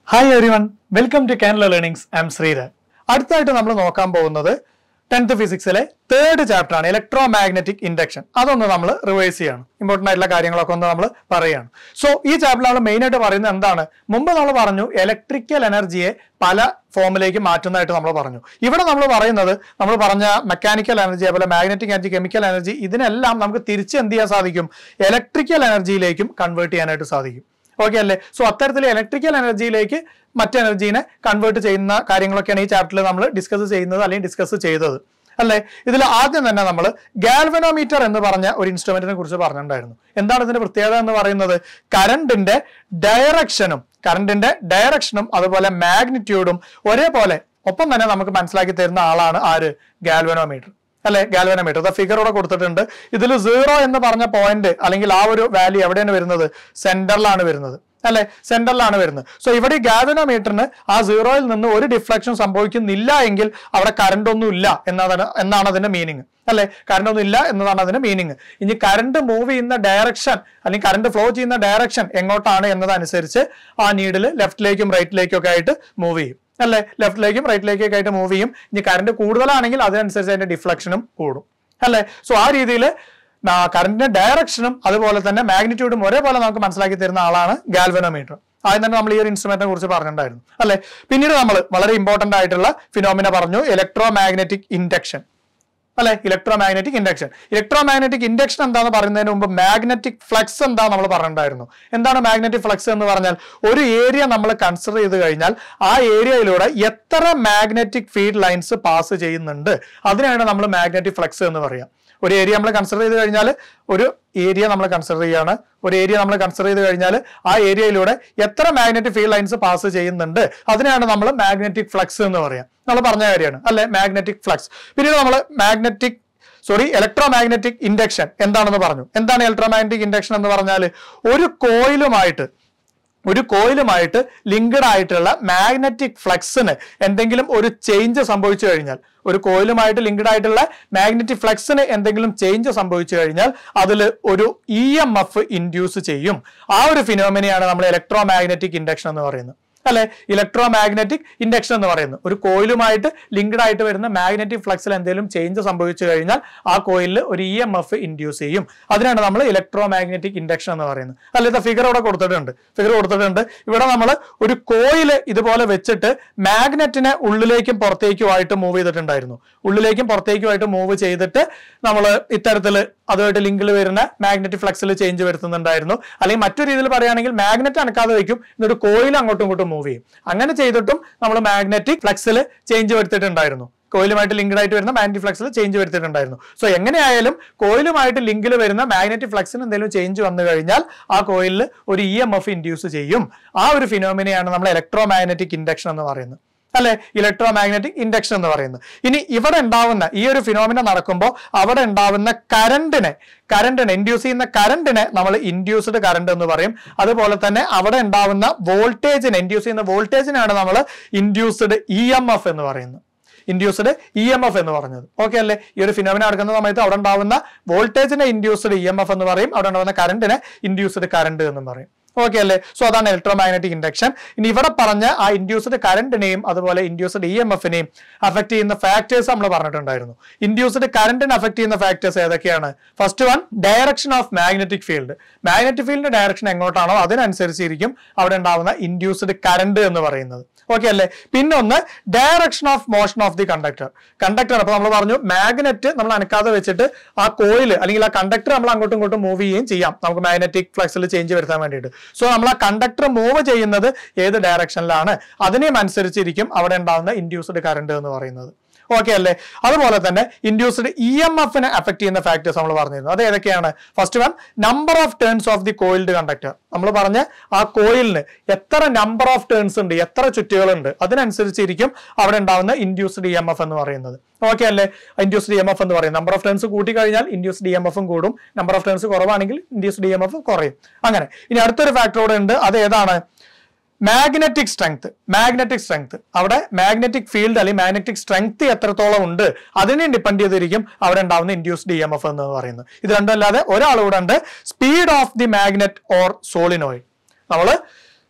hi everyone welcome to കാനല learnings I'm Sridhar അടുത്തായിട്ട് നമ്മൾ നോക്കാൻ പോകുന്നത് ടെൻത്ത് ഫിസിക്സിലെ തേർഡ് ചാപ്റ്റർ ആണ് ഇലക്ട്രോ മാഗ്നറ്റിക് ഇൻഡക്ഷൻ അതൊന്ന് നമ്മൾ റിവേഴ്സ് ചെയ്യാണ് ഇമ്പോർട്ടൻ്റ് ആയിട്ടുള്ള കാര്യങ്ങളൊക്കെ ഒന്ന് നമ്മൾ പറയുകയാണ് സോ ഈ ചാപ്റ്ററിൽ നമ്മൾ മെയിൻ ആയിട്ട് പറയുന്നത് എന്താണ് മുമ്പ് നമ്മൾ പറഞ്ഞു ഇലക്ട്രിക്കൽ എനർജിയെ പല ഫോമിലേക്ക് മാറ്റുന്നതായിട്ട് നമ്മൾ പറഞ്ഞു ഇവിടെ നമ്മൾ പറയുന്നത് നമ്മൾ പറഞ്ഞ മെക്കാനിക്കൽ എനർജി അതുപോലെ മാഗ്നറ്റിക് എനർജി കെമിക്കൽ എനർജി ഇതിനെല്ലാം നമുക്ക് തിരിച്ച് എന്ത് ചെയ്യാൻ സാധിക്കും ഇലക്ട്രിക്കൽ എനർജിയിലേക്കും കൺവേർട്ട് ചെയ്യാനായിട്ട് സാധിക്കും ഓക്കെ അല്ലേ സോ അത്തരത്തിൽ ഇലക്ട്രിക്കൽ എനർജിയിലേക്ക് മറ്റ് എനർജീനെ കൺവേർട്ട് ചെയ്യുന്ന കാര്യങ്ങളൊക്കെയാണ് ഈ ചാപ്റ്ററിൽ നമ്മൾ ഡിസ്കസ് ചെയ്യുന്നത് അല്ലെങ്കിൽ ഡിസ്കസ് ചെയ്തത് അല്ലേ ഇതിൽ ആദ്യം തന്നെ നമ്മൾ ഗാൽവനോമീറ്റർ എന്ന് പറഞ്ഞ ഒരു ഇൻസ്ട്രുമെന്റിനെ കുറിച്ച് പറഞ്ഞിട്ടുണ്ടായിരുന്നു എന്താണ് ഇതിന്റെ പ്രത്യേകത എന്ന് പറയുന്നത് കറണ്ടിന്റെ ഡയറക്ഷനും കറണ്ടിന്റെ ഡയറക്ഷനും അതുപോലെ മാഗ്നിറ്റ്യൂഡും ഒരേപോലെ ഒപ്പം തന്നെ നമുക്ക് മനസ്സിലാക്കി തരുന്ന ആളാണ് ആര് ഗാൽവനോമീറ്റർ അല്ലെ ഗാൽവനോമീറ്റർ ദ ഫിഗർ ഇവിടെ കൊടുത്തിട്ടുണ്ട് ഇതിൽ സീറോ എന്ന് പറഞ്ഞ പോയിന്റ് അല്ലെങ്കിൽ ആ ഒരു വാല്യൂ എവിടെയാണ് വരുന്നത് സെന്ററിലാണ് വരുന്നത് അല്ലെ സെന്ററിലാണ് വരുന്നത് സോ ഇവിടെ ഈ ഗാൽവനോമീറ്ററിന് ആ സീറോയിൽ നിന്ന് ഒരു ഡിഫ്ലക്ഷൻ സംഭവിക്കുന്നില്ല എങ്കിൽ അവിടെ കറണ്ട് ഒന്നും ഇല്ല എന്നതാണ് എന്നാണ് അതിന്റെ മീനിങ് അല്ലെ കറണ്ട് ഒന്നും ഇല്ല എന്നതാണ് അതിന്റെ മീനിങ് ഇനി കറണ്ട് മൂവ് ചെയ്യുന്ന ഡയറക്ഷൻ അല്ലെങ്കിൽ കറണ്ട് ഫ്ലോ ചെയ്യുന്ന ഡയറക്ഷൻ എങ്ങോട്ടാണ് എന്നതനുസരിച്ച് ആ നീഡിൽ ലെഫ്റ്റിലേക്കും റൈറ്റിലേക്കും ഒക്കെ ആയിട്ട് മൂവ് ചെയ്യും അല്ലെ ലെഫ്റ്റിലേക്കും റൈറ്റിലേക്കൊക്കെ ആയിട്ട് മൂവ് ചെയ്യും ഇനി കറണ്ട് കൂടുതലാണെങ്കിൽ അതിനനുസരിച്ച് അതിന്റെ ഡിഫ്ലക്ഷനും കൂടും അല്ലെ സോ ആ രീതിയിൽ കറണ്ടിന്റെ ഡയറക്ഷനും അതുപോലെ തന്നെ മാഗ്നിറ്റ്യൂഡും ഒരേപോലെ നമുക്ക് മനസ്സിലാക്കി തരുന്ന ആളാണ് ഗാൽവനോമീറ്റർ ആദ്യം തന്നെ നമ്മൾ ഈ ഒരു ഇൻസ്ട്രുമെന്റിനെ കുറിച്ച് പറഞ്ഞിട്ടുണ്ടായിരുന്നു അല്ലെ പിന്നീട് നമ്മൾ വളരെ ഇമ്പോർട്ടന്റ് ആയിട്ടുള്ള ഫിനോമിന പറഞ്ഞു ഇലക്ട്രോ മാഗ്നറ്റിക് ഇൻഡക്ഷൻ അല്ലെ electromagnetic induction electromagnetic induction എന്താന്ന് പറയുന്നതിന് മുമ്പ് മാഗ്നറ്റിക് ഫ്ലക്സ് എന്താ നമ്മൾ പറഞ്ഞിട്ടുണ്ടായിരുന്നു എന്താണ് മാഗ്നറ്റിക് ഫ്ലക്സ് എന്ന് പറഞ്ഞാൽ ഒരു ഏരിയ നമ്മൾ കൺസിഡർ ചെയ്ത് കഴിഞ്ഞാൽ ആ ഏരിയയിലൂടെ എത്ര മാഗ്നറ്റിക് ഫീൽഡ് ലൈൻസ് പാസ് ചെയ്യുന്നുണ്ട് അതിനാണ് നമ്മൾ മാഗ്നറ്റിക് ഫ്ലക്സ് എന്ന് പറയാം ഒരു ഏരിയ നമ്മൾ കൺസിഡർ ചെയ്ത് കഴിഞ്ഞാൽ ഒരു ഏരിയ നമ്മൾ കൺസിഡർ ചെയ്യാണ് ഒരു ഏരിയ നമ്മൾ കൺസിഡർ ചെയ്ത് കഴിഞ്ഞാൽ ആ ഏരിയയിലൂടെ എത്ര മാഗ്നറ്റിക് ഫീൽഡ് ലൈൻസ് പാസ് ചെയ്യുന്നുണ്ട് അതിനാണ് നമ്മൾ മാഗ്നറ്റിക് ഫ്ലക്സ് എന്ന് പറയാം നമ്മൾ പറഞ്ഞ കാര്യമാണ് അല്ലെ മാഗ്നറ്റിക് ഫ്ലക്സ് പിന്നീട് നമ്മൾ magnetic sorry electromagnetic induction എന്താണെന്ന് പറഞ്ഞു എന്താണ് ഇലക്ട്രോ മാഗ്നറ്റിക് ഇൻഡക്ഷൻ എന്ന് പറഞ്ഞാൽ ഒരു കോയിലുമായിട്ട് ഒരു കോയിലുമായിട്ട് ലിങ്ക്ഡ് ആയിട്ടുള്ള മാഗ്നറ്റിക് ഫ്ലക്സിന് എന്തെങ്കിലും ഒരു ചേഞ്ച് സംഭവിച്ചു കഴിഞ്ഞാൽ ഒരു കോയിലുമായിട്ട് ലിങ്ക്ഡ് ആയിട്ടുള്ള മാഗ്നറ്റിക് ഫ്ലക്സിന് എന്തെങ്കിലും ചേഞ്ച് സംഭവിച്ചു കഴിഞ്ഞാൽ അതിൽ ഒരു ഇ എം എഫ് ഇൻഡ്യൂസ് ചെയ്യും ആ ഒരു ഫിനോമിനെയാണ് നമ്മൾ ഇലക്ട്രോ മാഗ്നറ്റിക് ഇൻഡക്ഷൻ എന്ന് പറയുന്നത് അല്ലെ ഇലക്ട്രോ മാഗ്നറ്റിക് ഇൻഡക്ഷൻ എന്ന് പറയുന്നത് ഒരു കോയിലുമായിട്ട് ലിങ്ക്ഡ് ആയിട്ട് വരുന്ന മാഗ്നറ്റിക് ഫ്ലക്സിൽ എന്തെങ്കിലും ചേഞ്ച് സംഭവിച്ചു കഴിഞ്ഞാൽ ആ കോയിലിൽ ഒരു ഇ എം എഫ് ഇൻഡ്യൂസ് ചെയ്യും അതിനാണ് നമ്മൾ ഇലക്ട്രോ മാഗ്നറ്റിക് ഇൻഡക്ഷൻ എന്ന് പറയുന്നത് അല്ലെ ഇത് ഫിഗർ ഇവിടെ കൊടുത്തിട്ടുണ്ട് ഫിഗർ കൊടുത്തിട്ടുണ്ട് ഇവിടെ നമ്മൾ ഒരു കോയിൽ ഇതുപോലെ വെച്ചിട്ട് മാഗ്നറ്റിനെ ഉള്ളിലേക്കും പുറത്തേക്കുമായിട്ട് മൂവ് ചെയ്തിട്ടുണ്ടായിരുന്നു ഉള്ളിലേക്കും പുറത്തേക്കുമായിട്ട് മൂവ് ചെയ്തിട്ട് നമ്മൾ ഇത്തരത്തിൽ അതുമായിട്ട് ലിങ്കിൽ വരുന്ന മാഗ്നറ്റിക് ഫ്ലക്സിൽ ചേഞ്ച് വരുത്തുന്നുണ്ടായിരുന്നു അല്ലെങ്കിൽ മറ്റൊരു രീതിയിൽ പറയുകയാണെങ്കിൽ മാഗ്നറ്റ് അനക്കാതെ വെക്കും എന്നിട്ട് കോയിൽ അങ്ങോട്ടും ഇങ്ങോട്ടും മൂവ് ചെയ്യും അങ്ങനെ ചെയ്തിട്ടും നമ്മൾ മാഗ്നറ്റിക് ഫ്ലക്സിൽ ചേഞ്ച് വരുത്തിയിട്ടുണ്ടായിരുന്നു കോയിലുമായിട്ട് ലിങ്ക്ഡ് ആയിട്ട് വരുന്ന മാഗ്നറ്റിക് ഫ്ലക്സിൽ ചേഞ്ച് വരുത്തിയിട്ടുണ്ടായിരുന്നു സോ എങ്ങനെയായാലും കോയിലുമായിട്ട് ലിങ്കിൽ വരുന്ന മാഗ്നറ്റിക് ഫ്ലക്സിന് എന്തെങ്കിലും ചേഞ്ച് വന്നു കഴിഞ്ഞാൽ ആ കോയിലിൽ ഒരു ഇ എം എഫ് ഇൻഡ്യൂസ് ചെയ്യും ആ ഒരു ഫിനോമിനെയാണ് നമ്മൾ ഇലക്ട്രോ മാഗ്നറ്റിക് ഇൻഡക്ഷൻ എന്ന് പറയുന്നത് അല്ലെ ഇലക്ട്രോ മാഗ്നറ്റിക് ഇൻഡക്ഷൻ എന്ന് പറയുന്നത് ഇനി ഇവിടെ ഉണ്ടാവുന്ന ഈ ഒരു ഫിനോമിന നടക്കുമ്പോൾ അവിടെ ഉണ്ടാവുന്ന കറണ്ടിനെ കറണ്ടിനെ ഇൻഡ്യൂസ് ചെയ്യുന്ന കറണ്ടിനെ നമ്മൾ ഇൻഡ്യൂസ്ഡ് കറണ്ട് എന്ന് പറയും അതുപോലെ തന്നെ അവിടെ ഉണ്ടാവുന്ന വോൾട്ടേജിനെ ഇൻഡ്യൂസ് ചെയ്യുന്ന വോൾട്ടേജിനാണ് നമ്മൾ ഇൻഡ്യൂസ്ഡ് ഇ എം എഫ് എന്ന് പറയുന്നത് ഇൻഡ്യൂസ്ഡ് ഇ എം എഫ് എന്ന് പറഞ്ഞത് ഓക്കെ അല്ലേ ഈ ഒരു ഫിനോമിന നടക്കുന്ന സമയത്ത് അവിടെ ഉണ്ടാവുന്ന വോൾട്ടേജിനെ ഇൻഡ്യൂസ്ഡ് ഇ എം എഫ് എന്ന് പറയും അവിടെ ഉണ്ടാവുന്ന കറണ്ടിനെ ഇൻഡ്യൂസ്ഡ് കറണ്ട് എന്നും പറയും ഓക്കെ അല്ലേ സോ അതാണ് ഇലക്ട്രോ മാഗ്നറ്റിക് ഇൻഡക്ഷൻ ഇനി ഇവിടെ പറഞ്ഞ ആ ഇൻഡ്യൂസ്ഡ് കറണ്ടിനെയും അതുപോലെ ഇൻഡ്യൂസ്ഡ് ഇ എം എഫിനെയും അഫക്ട് ചെയ്യുന്ന ഫാക്ടേഴ്സ് നമ്മൾ പറഞ്ഞിട്ടുണ്ടായിരുന്നു ഇൻഡ്യൂസ്ഡ് കറണ്ടിനെ അഫക്ട് ചെയ്യുന്ന ഫാക്ടേഴ്സ് ഏതൊക്കെയാണ് first one direction of magnetic field magnetic ഫീൽഡിന്റെ ഡയറക്ഷൻ എങ്ങോട്ടാണോ അതിനനുസരിച്ചിരിക്കും അവിടെ ഉണ്ടാവുന്ന ഇൻഡ്യൂസ്ഡ് കറണ്ട് എന്ന് പറയുന്നത് ഓക്കെ അല്ലേ പിന്നൊന്ന് direction of motion of the conductor conductor അപ്പൊ നമ്മൾ പറഞ്ഞു മാഗ്നറ്റ് നമ്മൾ അനക്കാതെ വെച്ചിട്ട് ആ കോയിൽ അല്ലെങ്കിൽ ആ കണ്ടക്ടർ നമ്മൾ അങ്ങോട്ടും ഇങ്ങോട്ടും മൂവ് ചെയ്യുകയും ചെയ്യാം നമുക്ക് മാഗ്നറ്റിക് ഫ്ലക്സിൽ ചേഞ്ച് വരുത്താൻ വേണ്ടിയിട്ട് സോ നമ്മൾ ആ കണ്ടക്ടർ മൂവ് ചെയ്യുന്നത് ഏത് ഡയറക്ഷനിലാണ് അതിനെയും അനുസരിച്ചിരിക്കും അവിടെ ഉണ്ടാകുന്ന ഇൻഡ്യൂസ്ഡ് കറണ്ട് എന്ന് പറയുന്നത് ഓക്കെ അല്ലേ അതുപോലെ തന്നെ ഇൻഡ്യൂസ്ഡ് ഇ എം എഫിനെ അഫക്ട് ചെയ്യുന്ന ഫാക്ടേഴ്സ് നമ്മൾ പറഞ്ഞിരുന്നു അത് ഏതൊക്കെയാണ് first one number of turns of the coiled conductor നമ്മൾ പറഞ്ഞ ആ കോയിലിന് എത്ര നമ്പർ ഓഫ് ടേൺസ് ഉണ്ട് എത്ര ചുറ്റുകളുണ്ട് അതിനനുസരിച്ചിരിക്കും അവിടെ ഉണ്ടാവുന്ന ഇൻഡ്യൂസ്ഡ് ഇ എം എഫ് എന്ന് പറയുന്നത് ഓക്കെ അല്ലേ ഇൻഡ്യൂസ്ഡ് ഇ എം എഫ് എന്ന് പറയും നമ്പർ ഓഫ് ടേൺസ് കൂട്ടി കഴിഞ്ഞാൽ ഇൻഡ്യൂസ്ഡ് ഇ എം എഫും കൂടും നമ്പർ ഓഫ് ടേൺസ് കുറവാണെങ്കിൽ ഇൻഡ്യൂസ്ഡ് ഇ എം എഫ് കുറയും അങ്ങനെ ഇനി അടുത്തൊരു ഫാക്ടർ കൂടെ ഉണ്ട് അത് ഏതാണ് മാഗ്നറ്റിക് സ്ട്രെങ്ത് മാഗ്നറ്റിക് സ്ട്രെങ്ത് അവിടെ മാഗ്നറ്റിക് ഫീൽഡ് അല്ലെങ്കിൽ മാഗ്നറ്റിക് സ്ട്രെങ്ത് എത്രത്തോളം ഉണ്ട് അതിനെ ഡിപ്പെൻഡ് ചെയ്തിരിക്കും അവിടെ ഉണ്ടാവുന്ന ഇൻഡ്യൂസ്ഡ് ഇ എം എഫ് എന്ന് പറയുന്നത് ഇത് രണ്ടല്ലാതെ ഒരാൾ കൂടെ ഉണ്ട് speed of the magnet or solenoid നമ്മൾ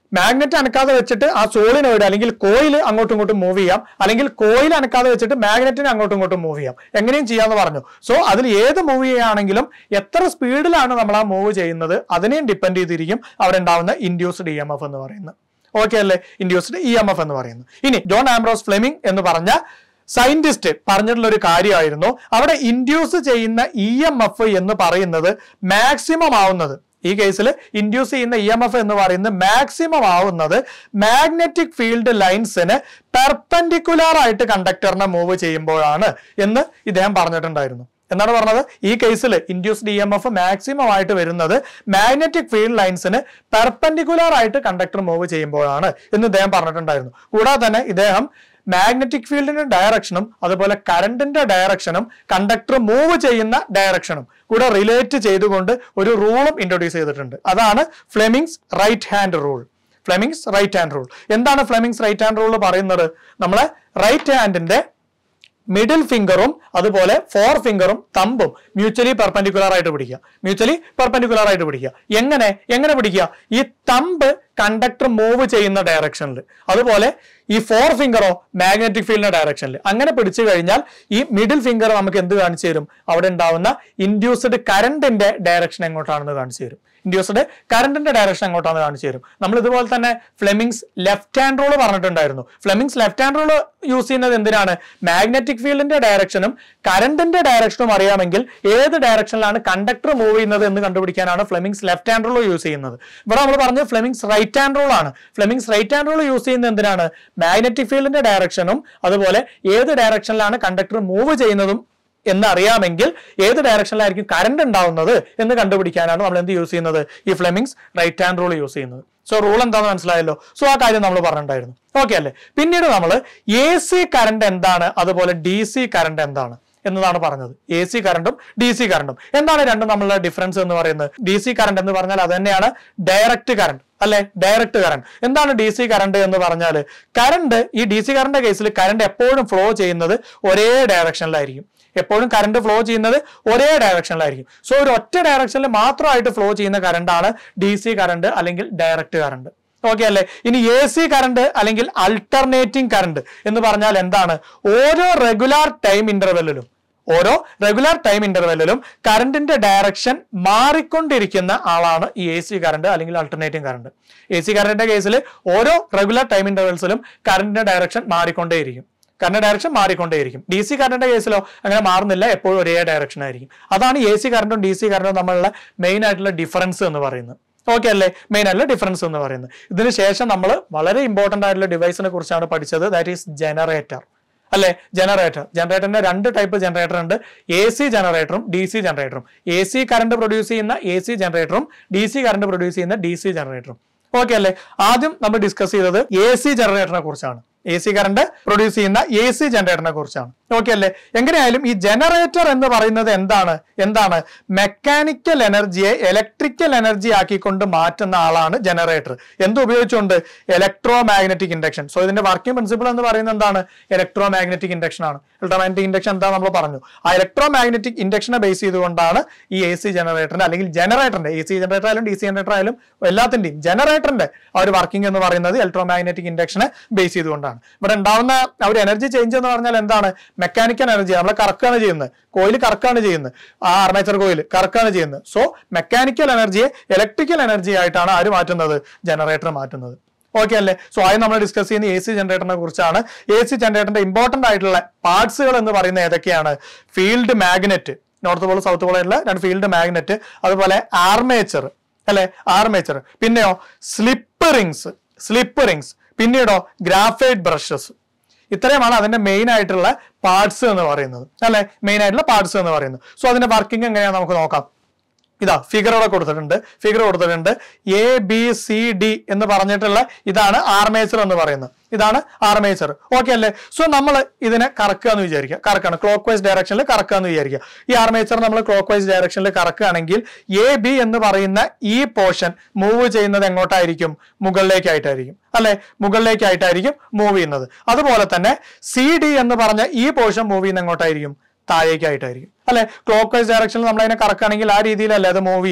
മാഗ്നറ്റ് അനക്കാതെ വെച്ചിട്ട് ആ സോളിനോയിഡ് അല്ലെങ്കിൽ കോയിൽ അങ്ങോട്ടും ഇങ്ങോട്ടും മൂവ് ചെയ്യാം അല്ലെങ്കിൽ കോയിൽ അനക്കാതെ വെച്ചിട്ട് മാഗ്നറ്റിനെ അങ്ങോട്ടും ഇങ്ങോട്ടും മൂവ് ചെയ്യാം എങ്ങനെയും ചെയ്യാന്ന് പറഞ്ഞു സോ അതിൽ ഏത് മൂവ് ചെയ്യുകയാണെങ്കിലും എത്ര സ്പീഡിലാണ് നമ്മൾ ആ മൂവ് ചെയ്യുന്നത് അതിനെയും ഡിപ്പെൻഡ് ചെയ്തിരിക്കും അവിടെ ഉണ്ടാവുന്ന ഇൻഡ്യൂസ്ഡ് ഇ എം എഫ് എന്ന് പറയുന്നത് ഓക്കെ അല്ലേ ഇൻഡ്യൂസ്ഡ് ഇ എം എഫ് എന്ന് പറയുന്നത് ഇനി ജോൺ ആംബ്രോസ് ഫ്ലെമിംഗ് എന്ന് പറഞ്ഞ സയന്റിസ്റ്റ് പറഞ്ഞിട്ടുള്ള ഒരു കാര്യമായിരുന്നു അവിടെ ഇൻഡ്യൂസ് ചെയ്യുന്ന ഇ എം എഫ് എന്ന് പറയുന്നത് മാക്സിമം ആവുന്നത് ഈ കേസിൽ ഇൻഡ്യൂസ് ചെയ്യുന്ന ഇ എം എഫ് എന്ന് പറയുന്നത് മാക്സിമം ആവുന്നത് മാഗ്നറ്റിക് ഫീൽഡ് ലൈൻസിന് പെർപെൻഡിക്കുലാർ ആയിട്ട് കണ്ടക്ടറിനെ മൂവ് ചെയ്യുമ്പോഴാണ് എന്ന് ഇദ്ദേഹം പറഞ്ഞിട്ടുണ്ടായിരുന്നു എന്നാണ് പറഞ്ഞത് ഈ കേസിൽ induced E M F maximum ആയിട്ട് വരുന്നത് മാഗ്നറ്റിക് ഫീൽഡ് ലൈൻസിന് പെർപെൻഡിക്കുലാർ ആയിട്ട് കണ്ടക്ടർ മൂവ് ചെയ്യുമ്പോഴാണ് എന്ന് ഇദ്ദേഹം പറഞ്ഞിട്ടുണ്ടായിരുന്നു കൂടാതെ തന്നെ ഇദ്ദേഹം മാഗ്നറ്റിക് ഫീൽഡിന്റെ ഡയറക്ഷനും അതുപോലെ കറണ്ടിന്റെ ഡയറക്ഷനും കണ്ടക്ടർ മൂവ് ചെയ്യുന്ന ഡയറക്ഷനും കൂടെ റിലേറ്റ് ചെയ്തുകൊണ്ട് ഒരു റൂളും ഇൻട്രൊഡ്യൂസ് ചെയ്തിട്ടുണ്ട് അതാണ് Fleming's right hand rule Fleming's right hand rule എന്താണ് ഫ്ലെമിങ്സ് റൈറ്റ് ഹാൻഡ് റൂൾ പറയുന്നത് നമ്മളെ റൈറ്റ് ഹാൻഡിന്റെ മിഡിൽ ഫിംഗറും അതുപോലെ ഫോർ ഫിംഗറും തമ്പും മ്യൂച്വലി പെർപെൻഡിക്കുലർ ആയിട്ട് പിടിക്കുക മ്യൂച്വലി പെർപെൻഡിക്കുലർ ആയിട്ട് പിടിക്കുക എങ്ങനെ എങ്ങനെ പിടിക്കുക ഈ തമ്പ് കണ്ടക്ടർ മൂവ് ചെയ്യുന്ന ഡയറക്ഷനിൽ അതുപോലെ ഈ ഫോർ ഫിംഗറോ മാഗ്നറ്റിക് ഫീൽഡിന്റെ ഡയറക്ഷനിൽ അങ്ങനെ പിടിച്ചു കഴിഞ്ഞാൽ ഈ മിഡിൽ ഫിംഗർ നമുക്ക് എന്ത് കാണിച്ചു തരും അവിടെ ഉണ്ടാവുന്ന ഇൻഡ്യൂസ്ഡ് കറണ്ടിന്റെ ഡയറക്ഷൻ എങ്ങോട്ടാണെന്ന് കാണിച്ചു തരും ഇൻഡ്യൂസ്ഡ് കറണ്ടിന്റെ ഡയറക്ഷൻ എങ്ങോട്ടാണെന്ന് കാണിച്ചു തരും നമ്മൾ ഇതുപോലെ തന്നെ ഫ്ലെമിങ്സ് ലെഫ്റ്റ് ഹാൻഡ് റൂൾ പറഞ്ഞിട്ടുണ്ടായിരുന്നു Fleming's left hand rule use ചെയ്യുന്നത് എന്തിനാണ് മാഗ്നറ്റിക് ഫീൽഡിന്റെ ഡയറക്ഷനും കറണ്ടിന്റെ ഡയറക്ഷനും അറിയാമെങ്കിൽ ഏത് ഡയറക്ഷനിലാണ് കണ്ടക്ടർ മൂവ് ചെയ്യുന്നത് എന്ന് കണ്ടുപിടിക്കാനാണ് Fleming's left hand rule use ചെയ്യുന്നത് ഇവിടെ നമ്മൾ പറഞ്ഞത് ഫ്ലെമിങ്സ് റൈറ്റ് ഹാൻഡ് റൂൾ ആണ് Fleming's right hand rule use ചെയ്യുന്നത് എന്തിനാണ് മാഗ്നറ്റിക് ഫീൽഡിന്റെ ഡയറക്ഷനും അതുപോലെ ഏത് ഡയറക്ഷനിലാണ് കണ്ടക്ടർ മൂവ് ചെയ്യുന്നതും എന്നറിയാമെങ്കിൽ ഏത് ഡയറക്ഷനിലായിരിക്കും കറണ്ട് ഉണ്ടാവുന്നത് എന്ന് കണ്ടുപിടിക്കാനാണ് നമ്മൾ എന്ത് യൂസ് ചെയ്യുന്നത് ഈ Fleming's right hand rule use ചെയ്യുന്നത് സോ റൂൾ എന്താണെന്ന് മനസ്സിലായല്ലോ സോ ആ കാര്യം നമ്മൾ പറഞ്ഞിട്ടുണ്ടായിരുന്നു ഓക്കെ അല്ലേ പിന്നീട് നമ്മൾ എ സി കറണ്ട് എന്താണ് അതുപോലെ ഡി സി കറണ്ട് എന്താണ് എന്നതാണ് പറഞ്ഞത് എ സി കറണ്ടും ഡി സി കറണ്ടും എന്താണ് രണ്ടും തമ്മിലുള്ള ഡിഫറൻസ് എന്ന് പറയുന്നത് ഡി സി കറണ്ട് എന്ന് പറഞ്ഞാൽ അത് തന്നെയാണ് ഡയറക്റ്റ് കറണ്ട് അല്ലെ ഡയറക്റ്റ് കറണ്ട് എന്താണ് ഡി സി കറണ്ട് എന്ന് പറഞ്ഞാൽ കറണ്ട് ഈ ഡി സി കറണ്ട് കേസിൽ കറണ്ട് എപ്പോഴും ഫ്ലോ ചെയ്യുന്നത് ഒരേ ഡയറക്ഷനിലായിരിക്കും എപ്പോഴും കറണ്ട് ഫ്ലോ ചെയ്യുന്നത് ഒരേ ഡയറക്ഷനിലായിരിക്കും സോ ഒരു ഒറ്റ ഡയറക്ഷനിൽ മാത്രമായിട്ട് ഫ്ലോ ചെയ്യുന്ന കറണ്ടാണ് ഡി സി കറണ്ട് അല്ലെങ്കിൽ ഡയറക്റ്റ് കറണ്ട് ഓക്കെ അല്ലേ ഇനി എ സി കറണ്ട് അല്ലെങ്കിൽ അൾട്ടർനേറ്റിംഗ് കറണ്ട് എന്ന് പറഞ്ഞാൽ എന്താണ് ഓരോ റെഗുലാർ ടൈം ഇന്റർവെല്ലിലും ഓരോ റെഗുലാർ ടൈം ഇന്റർവെല്ലിലും കറണ്ടിന്റെ ഡയറക്ഷൻ മാറിക്കൊണ്ടിരിക്കുന്ന ആളാണ് ഈ എ സി കറണ്ട് അല്ലെങ്കിൽ അൾട്ടർനേറ്റിംഗ് കറണ്ട് എ സി കറണ്ടിന്റെ കേസിൽ ഓരോ റെഗുലാർ ടൈം ഇന്റർവെൽസിലും കറണ്ടിന്റെ ഡയറക്ഷൻ മാറിക്കൊണ്ടേയിരിക്കും കറണ്ട് ഡയറക്ഷൻ മാറിക്കൊണ്ടേയിരിക്കും ഡി സി കറണ്ടിന്റെ കേസിലോ അങ്ങനെ മാറുന്നില്ല എപ്പോഴും ഒരേ ഡയറക്ഷൻ ആയിരിക്കും അതാണ് എ സി കറണ്ടും ഡി സി കറണ്ടും തമ്മിലുള്ള മെയിൻ ആയിട്ടുള്ള ഡിഫറൻസ് എന്ന് പറയുന്നത് ഓക്കെ അല്ലേ മെയിൻ ആയിട്ടുള്ള ഡിഫറൻസ് എന്ന് പറയുന്നത് ഇതിന് ശേഷം നമ്മൾ വളരെ ഇമ്പോർട്ടന്റ് ആയിട്ടുള്ള ഡിവൈസിനെ കുറിച്ചാണ് പഠിച്ചത് ദാറ്റ് ഈസ് ജനറേറ്റർ അല്ലെ ജനറേറ്റർ ജനറേറ്ററിന്റെ രണ്ട് ടൈപ്പ് ജനറേറ്റർ ഉണ്ട് എ സി ജനറേറ്ററും ഡി സി ജനറേറ്ററും എ സി കറണ്ട് പ്രൊഡ്യൂസ് ചെയ്യുന്ന എ സി ജനറേറ്ററും ഡി സി കറണ്ട് പ്രൊഡ്യൂസ് ചെയ്യുന്ന ഡി സി ജനറേറ്ററും ഓക്കെ അല്ലേ ആദ്യം നമ്മൾ ഡിസ്കസ് ചെയ്തത് എ സി ജനറേറ്ററിനെ കുറിച്ചാണ് എ സി കറണ്ട് പ്രൊഡ്യൂസ് ചെയ്യുന്ന എ സി ജനറേറ്ററിനെ കുറിച്ചാണ് ഓക്കെ അല്ലേ എങ്ങനെയായാലും ഈ ജനറേറ്റർ എന്ന് പറയുന്നത് എന്താണ് എന്താണ് മെക്കാനിക്കൽ എനർജിയെ ഇലക്ട്രിക്കൽ എനർജി ആക്കിക്കൊണ്ട് മാറ്റുന്ന ആളാണ് ജനറേറ്റർ എന്ത് ഉപയോഗിച്ചുകൊണ്ട് ഇലക്ട്രോ മാഗ്നറ്റിക് ഇൻഡക്ഷൻ സോ ഇതിന്റെ വർക്കിംഗ് പ്രിൻസിപ്പിൾ എന്ന് പറയുന്നത് എന്താണ് ഇലക്ട്രോ മാഗ്നറ്റിക് ഇൻഡക്ഷൻ ആണ് ഇലക്ട്രോമാഗ്നറ്റിക് ഇൻഡക്ഷൻ എന്താ നമ്മൾ പറഞ്ഞു ആ ഇലക്ട്രോ മാഗ്നറ്റിക് ഇൻഡക്ഷനെ ബേസ് ചെയ്തുകൊണ്ടാണ് ഈ എ സി ജനറേറ്ററിന്റെ അല്ലെങ്കിൽ ജനറേറ്ററിന്റെ എ സി ജനറേറ്റർ ആയാലും ഡി സി ജനറേറ്റർ ആയാലും എല്ലാത്തിന്റെയും ജനറേറ്ററിന്റെ ആ ഒരു വർക്കിംഗ് എന്ന് പറയുന്നത് ഇലക്ട്രോ മാഗ്നറ്റിക് ഇൻഡക്ഷനെ ബേസ് ചെയ്തുകൊണ്ടാണ് ഇവിടെ ഉണ്ടാവുന്ന ആ ഒരു എനർജി ചേഞ്ച് എന്ന് പറഞ്ഞാൽ എന്താണ് മെക്കാനിക്കൽ എനർജി നമ്മൾ കറക്കാണ് ചെയ്യുന്നത് കോയിൽ കറക്കാണ് ചെയ്യുന്നത് ആ ആർമേച്ചർ കോയിൽ കറക്കാണ് ചെയ്യുന്നത് സോ മെക്കാനിക്കൽ എനർജിയെ ഇലക്ട്രിക്കൽ എനർജി ആയിട്ടാണ് ആര് മാറ്റുന്നത് ജനറേറ്റർ മാറ്റുന്നത് ഓക്കെ അല്ലേ സോ ആദ്യം നമ്മൾ ഡിസ്കസ് ചെയ്യുന്ന എ സി ജനറേറ്ററിനെ കുറിച്ചാണ് എ സി ജനറേറ്ററിന്റെ ഇമ്പോർട്ടന്റ് ആയിട്ടുള്ള പാർട്സുകൾ എന്ന് പറയുന്നത് ഏതൊക്കെയാണ് field magnet north pole south pole ആയിട്ടുള്ള രണ്ട് ഫീൽഡ് മാഗ്നറ്റ് അതുപോലെ ആർമേച്ചർ അല്ലെ ആർമേച്ചർ പിന്നെയോ സ്ലിപ്പ് റിങ്സ് സ്ലിപ്പ് റിങ്സ് പിന്നീടോ ഗ്രാഫൈറ്റ് ബ്രഷസ് ഇത്രയുമാണ് അതിന്റെ മെയിൻ ആയിട്ടുള്ള പാർട്സ് എന്ന് പറയുന്നത് അല്ലെ മെയിൻ ആയിട്ടുള്ള പാർട്സ് എന്ന് പറയുന്നത് സോ അതിന്റെ വർക്കിംഗ് എങ്ങനെയാ നമുക്ക് നോക്കാം ഇതാ ഫിഗർ ഇവിടെ കൊടുത്തിട്ടുണ്ട് ഫിഗർ കൊടുത്തിട്ടുണ്ട് എ ബി സി ഡി എന്ന് പറഞ്ഞിട്ടുള്ള ഇതാണ് ആർമേച്ചർ എന്ന് പറയുന്നത് ഇതാണ് ആർമേച്ചർ ഓക്കെ അല്ലേ സോ നമ്മൾ ഇതിനെ കറക്കുക എന്ന് വിചാരിക്കുക കറക്കാണ് ക്ലോക്ക് വൈസ് ഡയറക്ഷനിൽ കറക്കുക എന്ന് വിചാരിക്കുക ഈ ആർമേച്ചർ നമ്മൾ ക്ലോക്ക് വൈസ് ഡയറക്ഷനിൽ കറക്കുകയാണെങ്കിൽ എ ബി എന്ന് പറയുന്ന ഈ പോർഷൻ മൂവ് ചെയ്യുന്നത് എങ്ങോട്ടായിരിക്കും മുകളിലേക്കായിട്ടായിരിക്കും അല്ലെ മുകളിലേക്കായിട്ടായിരിക്കും മൂവ് ചെയ്യുന്നത് അതുപോലെ തന്നെ സി ഡി എന്ന് പറഞ്ഞ ഈ പോർഷൻ മൂവ് ചെയ്യുന്ന എങ്ങോട്ടായിരിക്കും താഴേക്കായിട്ടായിരിക്കും അല്ലെ ക്ലോക്ക് വൈസ് ഡയറക്ഷനിൽ നമ്മൾ അതിനെ കറക്കുകയാണെങ്കിൽ ആ രീതിയിലല്ലേ അത് മൂവ് ചെയ്യാം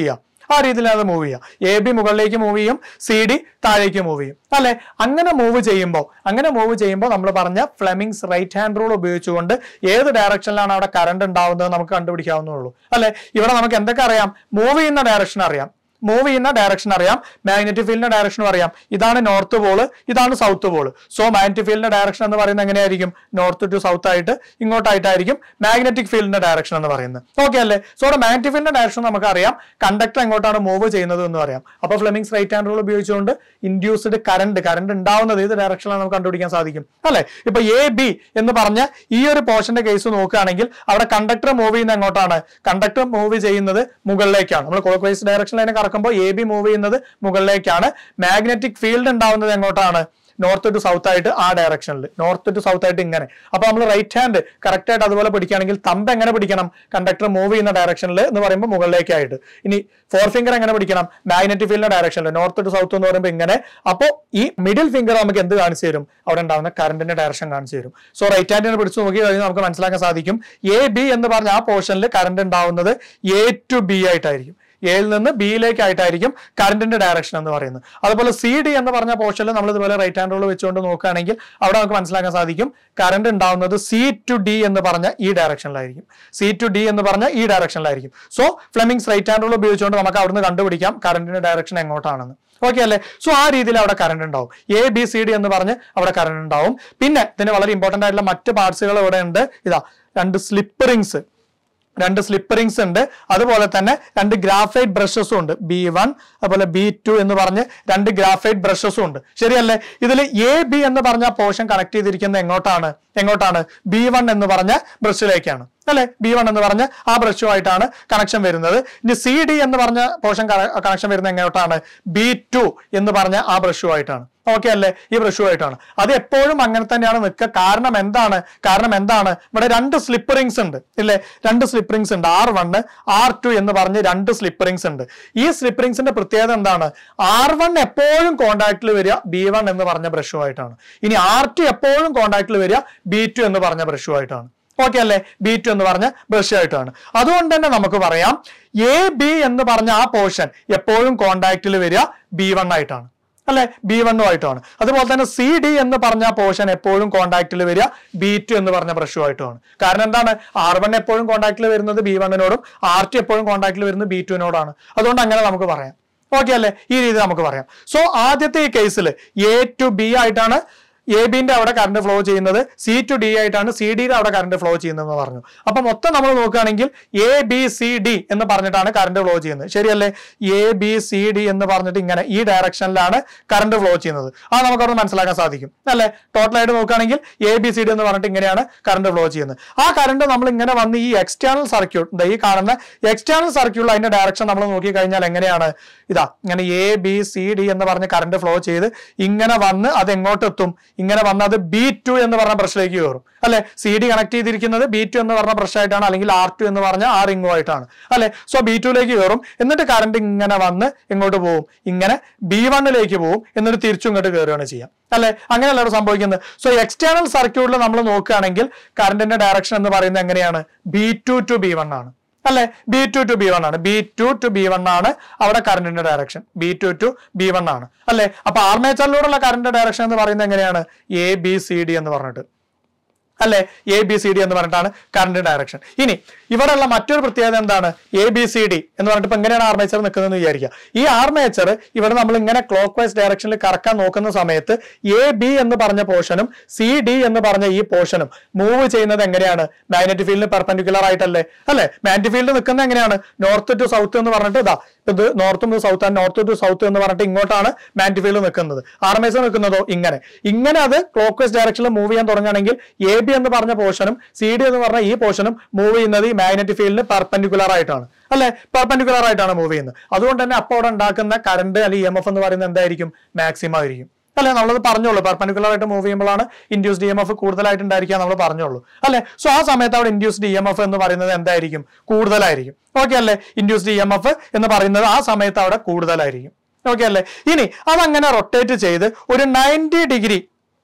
ആ രീതിയിൽ അത് മൂവ് ചെയ്യാം എ ബി മുകളിലേക്ക് മൂവ് ചെയ്യും സി ഡി താഴേക്ക് മൂവ് ചെയ്യും അല്ലെ അങ്ങനെ മൂവ് ചെയ്യുമ്പോൾ അങ്ങനെ മൂവ് ചെയ്യുമ്പോൾ നമ്മൾ പറഞ്ഞ ഫ്ലെമിങ്സ് റൈറ്റ് ഹാൻഡ് റൂൾ ഉപയോഗിച്ചുകൊണ്ട് ഏത് ഡയറക്ഷനിലാണ് അവിടെ കറണ്ട് ഉണ്ടാവുന്നത് നമുക്ക് കണ്ടുപിടിക്കാവുന്നതുള്ളൂ അല്ലെ ഇവിടെ നമുക്ക് എന്തൊക്കെ അറിയാം മൂവ് ചെയ്യുന്ന ഡയറക്ഷൻ അറിയാം മൂവ് ചെയ്യുന്ന ഡയറക്ഷൻ അറിയാം മാഗ്നറ്റിക് ഫീൽഡിന്റെ ഡയറക്ഷനും അറിയാം ഇതാണ് നോർത്ത് പോള് ഇതാണ് സൗത്ത് പോള് സോ മാഗ്നറ്റിക് ഫീൽഡിന്റെ ഡയറക്ഷൻ എന്ന് പറയുന്നത് എങ്ങനെയായിരിക്കും നോർത്ത് ടു സൗത്ത് ആയിട്ട് ഇങ്ങോട്ടായിട്ടായിരിക്കും മാഗ്നറ്റിക് ഫീൽഡിന്റെ ഡയറക്ഷൻ എന്ന് പറയുന്നത് ഓക്കെ അല്ലേ സോ അവിടെ മാഗ്നറ്റിക് ഫീൽഡിന്റെ ഡയറക്ഷൻ നമുക്ക് അറിയാം കണ്ടക്ടർ എങ്ങോട്ടാണ് മൂവ് ചെയ്യുന്നത് എന്ന് അറിയാം അപ്പൊ ഫ്ലെമിങ്സ് റൈറ്റ് ഹാൻഡ് റൂൾ ഉപയോഗിച്ചുകൊണ്ട് ഇൻഡ്യൂസ്ഡ് കറണ്ട് കറണ്ട് ഉണ്ടാവുന്നത് ഏത് ഡയറക്ഷനിലാണ് നമുക്ക് കണ്ടുപിടിക്കാൻ സാധിക്കും അല്ലെ ഇപ്പൊ എ ബി എന്ന് പറഞ്ഞ ഈ ഒരു പോർഷന്റെ കേസ് നോക്കുകയാണെങ്കിൽ അവിടെ കണ്ടക്ടർ മൂവ് ചെയ്യുന്നത് എങ്ങോട്ടാണ് കണ്ടക്ടർ മൂവ് ചെയ്യുന്നത് മുകളിലേക്കാണ് നമ്മൾ ക്ലോക്ക് വൈസ് ഡയറക്ഷനിൽ അതിനെ കറക്കുമ്പോൾ എ ബി മൂവ് ചെയ്യുന്നത് മുകളിലേക്കാണ് മാഗ്നറ്റിക് ഫീൽഡ് ഉണ്ടാവുന്നത് എങ്ങോട്ടാണ് നോർത്ത് ടു സൗത്ത് ആയിട്ട് ആ ഡയറക്ഷനിൽ നോർത്ത് ടു സൗത്ത് ആയിട്ട് ഇങ്ങനെ അപ്പൊ നമ്മൾ റൈറ്റ് ഹാൻഡ് കറക്റ്റ് ആയിട്ട് അതുപോലെ പിടിക്കുകയാണെങ്കിൽ തമ്പ് എങ്ങനെ പിടിക്കണം കണ്ടക്ടർ മൂവ് ചെയ്യുന്ന ഡയറക്ഷനിൽ എന്ന് പറയുമ്പോൾ മുകളിലേക്കായിട്ട് ഇനി ഫോർ ഫിംഗർ എങ്ങനെ പിടിക്കണം മാഗ്നറ്റിക് ഫീൽഡിന്റെ ഡയറക്ഷനിൽ നോർത്ത് ടു സൗത്ത് എന്ന് പറയുമ്പോൾ ഇങ്ങനെ അപ്പോൾ ഈ മിഡിൽ ഫിംഗർ നമുക്ക് എന്ത് കാണിച്ചു തരും അവിടെ ഉണ്ടാകുന്ന കറണ്ടിന്റെ ഡയറക്ഷൻ കാണിച്ചു തരും സോ റൈറ്റ് ഹാൻഡിനെ പിടിച്ച് നോക്കി കഴിഞ്ഞാൽ നമുക്ക് മനസ്സിലാക്കാൻ സാധിക്കും എ ബി എന്ന് പറഞ്ഞ ആ പോർഷനിൽ കറണ്ട് ഉണ്ടാവുന്നത് എ ടു ബി ആയിട്ടായിരിക്കും എയിൽ നിന്ന് ബിയിലേക്ക് ആയിട്ടായിരിക്കും കറണ്ടിന്റെ ഡയറക്ഷൻ എന്ന് പറയുന്നത് അതുപോലെ സി ഡി എന്ന് പറഞ്ഞ പോർഷനിൽ നമ്മൾ ഇതുപോലെ റൈറ്റ് ഹാൻഡ് റൂൾ വെച്ചുകൊണ്ട് നോക്കുകയാണെങ്കിൽ അവിടെ നമുക്ക് മനസ്സിലാക്കാൻ സാധിക്കും കറണ്ട് ഉണ്ടാവുന്നത് സി ടു ഡി എന്ന് പറഞ്ഞ ഈ ഡയറക്ഷനിലായിരിക്കും സി ടു ഡി എന്ന് പറഞ്ഞ ഈ ഡയറക്ഷനിലായിരിക്കും so Fleming's right hand rule ഉപയോഗിച്ചുകൊണ്ട് നമുക്ക് അവിടുന്ന് കണ്ടുപിടിക്കാം കറണ്ടിന്റെ ഡയറക്ഷൻ എങ്ങോട്ടാണെന്ന് ഓക്കെ അല്ലേ സോ ആ രീതിയിൽ അവിടെ കറണ്ട് ഉണ്ടാവും എ ബി സി ഡി എന്ന് പറഞ്ഞ് അവിടെ കറണ്ട് ഉണ്ടാവും പിന്നെ ഇതിന് വളരെ ഇമ്പോർട്ടന്റ് ആയിട്ടുള്ള മറ്റ് പാർട്സുകൾ ഇവിടെ ഉണ്ട് ഇതാ രണ്ട് സ്ലിപ്പ് റിങ്സ് രണ്ട് സ്ലിപ്പ് റിങ്സ് ഉണ്ട് അതുപോലെ തന്നെ രണ്ട് ഗ്രാഫൈറ്റ് ബ്രഷസും ഉണ്ട് ബി വൺ അതുപോലെ ബി ടു എന്ന് പറഞ്ഞ് രണ്ട് ഗ്രാഫൈറ്റ് ബ്രഷസും ഉണ്ട് ശരിയല്ലേ ഇതിൽ എ ബി എന്ന് പറഞ്ഞ പോർഷൻ കണക്ട് ചെയ്തിരിക്കുന്നത് എങ്ങോട്ടാണ് എങ്ങോട്ടാണ് ബി വൺ എന്ന് പറഞ്ഞ ബ്രഷിലേക്കാണ് അല്ലെ ബി വൺ എന്ന് പറഞ്ഞ ആ ബ്രഷുമായിട്ടാണ് കണക്ഷൻ വരുന്നത് ഇനി സി ഡി എന്ന് പറഞ്ഞ പോർഷൻ കണക്ഷൻ വരുന്നത് എങ്ങോട്ടാണ് ബി ടു എന്ന് പറഞ്ഞ ആ ബ്രഷുമായിട്ടാണ് ഓക്കെ അല്ലേ ഈ ബ്രഷുമായിട്ടാണ് അത് എപ്പോഴും അങ്ങനെ തന്നെയാണ് നിൽക്കുക കാരണം എന്താണ് കാരണം എന്താണ് ഇവിടെ രണ്ട് സ്ലിപ്പ് റിങ്സ് ഉണ്ട് ഇല്ലേ രണ്ട് സ്ലിപ്പ് റിങ്സ് ഉണ്ട് ആർ വണ് ആർ ടു എന്ന് പറഞ്ഞ് രണ്ട് സ്ലിപ്പ് റിങ്സ് ഉണ്ട് ഈ സ്ലിപ്പ് റിങ്സിന്റെ പ്രത്യേകത എന്താണ് ആർ വൺ എപ്പോഴും കോണ്ടാക്റ്റിൽ വരിക ബി വൺ എന്ന് പറഞ്ഞ ബ്രഷുമായിട്ടാണ് ഇനി ആർ ടു എപ്പോഴും കോണ്ടാക്റ്റിൽ വരിക ബി ടു എന്ന് പറഞ്ഞ ബ്രഷുമായിട്ടാണ് ഓക്കെ അല്ലേ ബി ടു എന്ന് പറഞ്ഞ ബ്രഷ് ആയിട്ടാണ് അതുകൊണ്ട് തന്നെ നമുക്ക് പറയാം എ ബി എന്ന് പറഞ്ഞ ആ പോർഷൻ എപ്പോഴും കോണ്ടാക്റ്റിൽ വരിക ബി വൺ ആയിട്ടാണ് അല്ലെ ബി വണ്ണുമായിട്ടാണ് അതുപോലെ തന്നെ സി ഡി എന്ന് പറഞ്ഞ പോർഷൻ എപ്പോഴും കോണ്ടാക്റ്റിൽ വരിക ബി ടു എന്ന് പറഞ്ഞ ബ്രഷുമായിട്ടുമാണ് കാരണം എന്താണ് ആർ വൺ എപ്പോഴും കോണ്ടാക്റ്റിൽ വരുന്നത് ബി വണ്ണിനോടും ആർ ടു എപ്പോഴും കോണ്ടാക്റ്റിൽ വരുന്നത് ബി ടുവിനോടാണ് അതുകൊണ്ട് അങ്ങനെ നമുക്ക് പറയാം ഓക്കെ അല്ലേ ഈ രീതി നമുക്ക് പറയാം സോ ആദ്യത്തെ ഈ കേസിൽ എ ടു ബി ആയിട്ടാണ് എ ബിന്റെ അവിടെ കറണ്ട് ഫ്ലോ ചെയ്യുന്നത് സി ടു ഡി ആയിട്ടാണ് സി ഡിയുടെ അവിടെ കറണ്ട് ഫ്ലോ ചെയ്യുന്നതെന്ന് പറഞ്ഞു അപ്പൊ മൊത്തം നമ്മൾ നോക്കുകയാണെങ്കിൽ എ ബി സി ഡി എന്ന് പറഞ്ഞിട്ടാണ് കറണ്ട് ഫ്ലോ ചെയ്യുന്നത് ശരിയല്ലേ എ ബി സി ഡി എന്ന് പറഞ്ഞിട്ട് ഇങ്ങനെ ഈ ഡയറക്ഷനിലാണ് കറണ്ട് ഫ്ലോ ചെയ്യുന്നത് അത് നമുക്കവിടെ മനസ്സിലാക്കാൻ സാധിക്കും അല്ലെ ടോട്ടലായിട്ട് നോക്കുകയാണെങ്കിൽ എ ബി സി ഡി എന്ന് പറഞ്ഞിട്ട് ഇങ്ങനെയാണ് കറണ്ട് ഫ്ലോ ചെയ്യുന്നത് ആ കറണ്ട് നമ്മൾ ഇങ്ങനെ വന്ന് ഈ എക്സ്റ്റേണൽ സർക്യൂട്ട് ഈ കാണുന്ന എക്സ്റ്റേണൽ സർക്യൂട്ടിൽ അതിന്റെ ഡയറക്ഷൻ നമ്മൾ നോക്കി കഴിഞ്ഞാൽ എങ്ങനെയാണ് ഇതാ ഇങ്ങനെ എ ബി സി ഡി എന്ന് പറഞ്ഞ് കറണ്ട് ഫ്ലോ ചെയ്ത് ഇങ്ങനെ വന്ന് അത് എങ്ങോട്ട് എത്തും ഇങ്ങനെ വന്ന് അത് ബി ടു എന്ന് പറഞ്ഞ ബ്രഷിലേക്ക് കയറും അല്ലെ സി ഡി കണക്ട് ചെയ്തിരിക്കുന്നത് ബി ടു എന്ന് പറഞ്ഞ ബ്രഷ് ആയിട്ടാണ് അല്ലെങ്കിൽ ആർ ടു എന്ന് പറഞ്ഞ ആ റിംഗും ആയിട്ടാണ് അല്ലെ സോ ബി ടുയിലേക്ക് കയറും എന്നിട്ട് കറണ്ട് ഇങ്ങനെ വന്ന് എങ്ങോട്ട് പോകും ഇങ്ങനെ ബി വണ്ണിലേക്ക് പോകും എന്നിട്ട് തിരിച്ചു ഇങ്ങോട്ട് കയറുകയാണ് ചെയ്യാം അല്ലെ അങ്ങനെയല്ല ഇവിടെ സംഭവിക്കുന്നത് സോ എക്സ്റ്റേണൽ സർക്യൂട്ടിൽ നമ്മൾ നോക്കുകയാണെങ്കിൽ കറണ്ടിന്റെ ഡയറക്ഷൻ എന്ന് പറയുന്നത് എങ്ങനെയാണ് B two to B one ആണ് അല്ലെ B two to B one ആണ് B two to B one ആണ് അവിടെ കറണ്ടിന്റെ direction B two to B one ആണ് അല്ലെ അപ്പൊ ആർമേച്ചറിലൂടെയുള്ള കറണ്ട് ഡയറക്ഷൻ എന്ന് പറയുന്നത് എങ്ങനെയാണ് എ ബി സി ഡി എന്ന് പറഞ്ഞിട്ട് അല്ലെ എ ബി സി ഡി എന്ന് പറഞ്ഞിട്ടാണ് കറണ്ട് ഡയറക്ഷൻ ഇനി ഇവിടെയുള്ള മറ്റൊരു പ്രത്യേകത എന്താണ് എ ബി സി ഡി എന്ന് പറഞ്ഞിട്ട് ഇപ്പൊ എങ്ങനെയാണ് ആർമേച്ചർ നിൽക്കുന്നതെന്ന് വിചാരിക്കുക ഈ ആർമേച്ചർ ഇവിടെ നമ്മൾ ഇങ്ങനെ ക്ലോക്ക് വൈസ് ഡയറക്ഷനിൽ കറക്കാൻ നോക്കുന്ന സമയത്ത് എ ബി എന്ന് പറഞ്ഞ പോർഷനും സി ഡി എന്ന് പറഞ്ഞ ഈ പോർഷനും മൂവ് ചെയ്യുന്നത് എങ്ങനെയാണ് മാഗ്നറ്റിക് ഫീൽഡിന് പെർപെൻഡിക്കുലർ ആയിട്ടല്ലേ അല്ലെ മാഗ്നറ്റിക് ഫീൽഡ് നിൽക്കുന്നത് എങ്ങനെയാണ് നോർത്ത് ടു സൗത്ത് എന്ന് പറഞ്ഞിട്ട് ഇതാ ഇത് north to south and north to south എന്ന് പറഞ്ഞിട്ട് ഇങ്ങോട്ടാണ് മാഗ്നറ്റിക് ഫീൽഡ് നിൽക്കുന്നത് ആർമേച്ചർ നിൽക്കുന്നതോ ഇങ്ങനെ ഇങ്ങനെ അത് ക്ലോക്ക് വൈസ് ഡയറക്ഷനിൽ മൂവ് ചെയ്യാൻ തുടങ്ങുകയാണെങ്കിൽ എ ബി എന്ന് പറഞ്ഞ പോർഷനും സി ഡി എന്ന് പറഞ്ഞ ഈ പോർഷനും മൂവ് ചെയ്യുന്നത് ഈ മാഗ്നറ്റിക് ഫീൽഡിന് പെർപെൻഡിക്കുലർ ആയിട്ടാണ് അല്ലെ പെർപെൻഡിക്കുലർ ആയിട്ടാണ് മൂവ് ചെയ്യുന്നത് അതുകൊണ്ട് തന്നെ അപ്പോൾ അവിടെ ഉണ്ടാക്കുന്ന കറണ്ട് അല്ലെങ്കിൽ ഇ എം എഫ് എന്ന് പറയുന്നത് എന്തായിരിക്കും മാക്സിമം ആയിരിക്കും അല്ലെ നമ്മളത് പറഞ്ഞോളൂ പെർപെൻഡിക്കുലർ ആയിട്ട് മൂവ് ചെയ്യുമ്പോഴാണ് ഇൻഡ്യൂസ് ഡി എം എഫ് കൂടുതലായിട്ട് ഉണ്ടായിരിക്കുക നമ്മൾ പറഞ്ഞോളൂ അല്ലെ സോ ആ സമയത്ത് അവിടെ ഇൻഡ്യൂസ് ഡി എം എഫ് എന്ന് പറയുന്നത് എന്തായിരിക്കും കൂടുതലായിരിക്കും ഓക്കെ അല്ലേ ഇൻഡ്യൂസ് ഡി എം എഫ് എന്ന് പറയുന്നത് ആ സമയത്ത് അവിടെ കൂടുതലായിരിക്കും ഓക്കെ അല്ലേ ഇനി അതങ്ങനെ റൊട്ടേറ്റ് ചെയ്ത് ഒരു നയൻറ്റി ഡിഗ്രി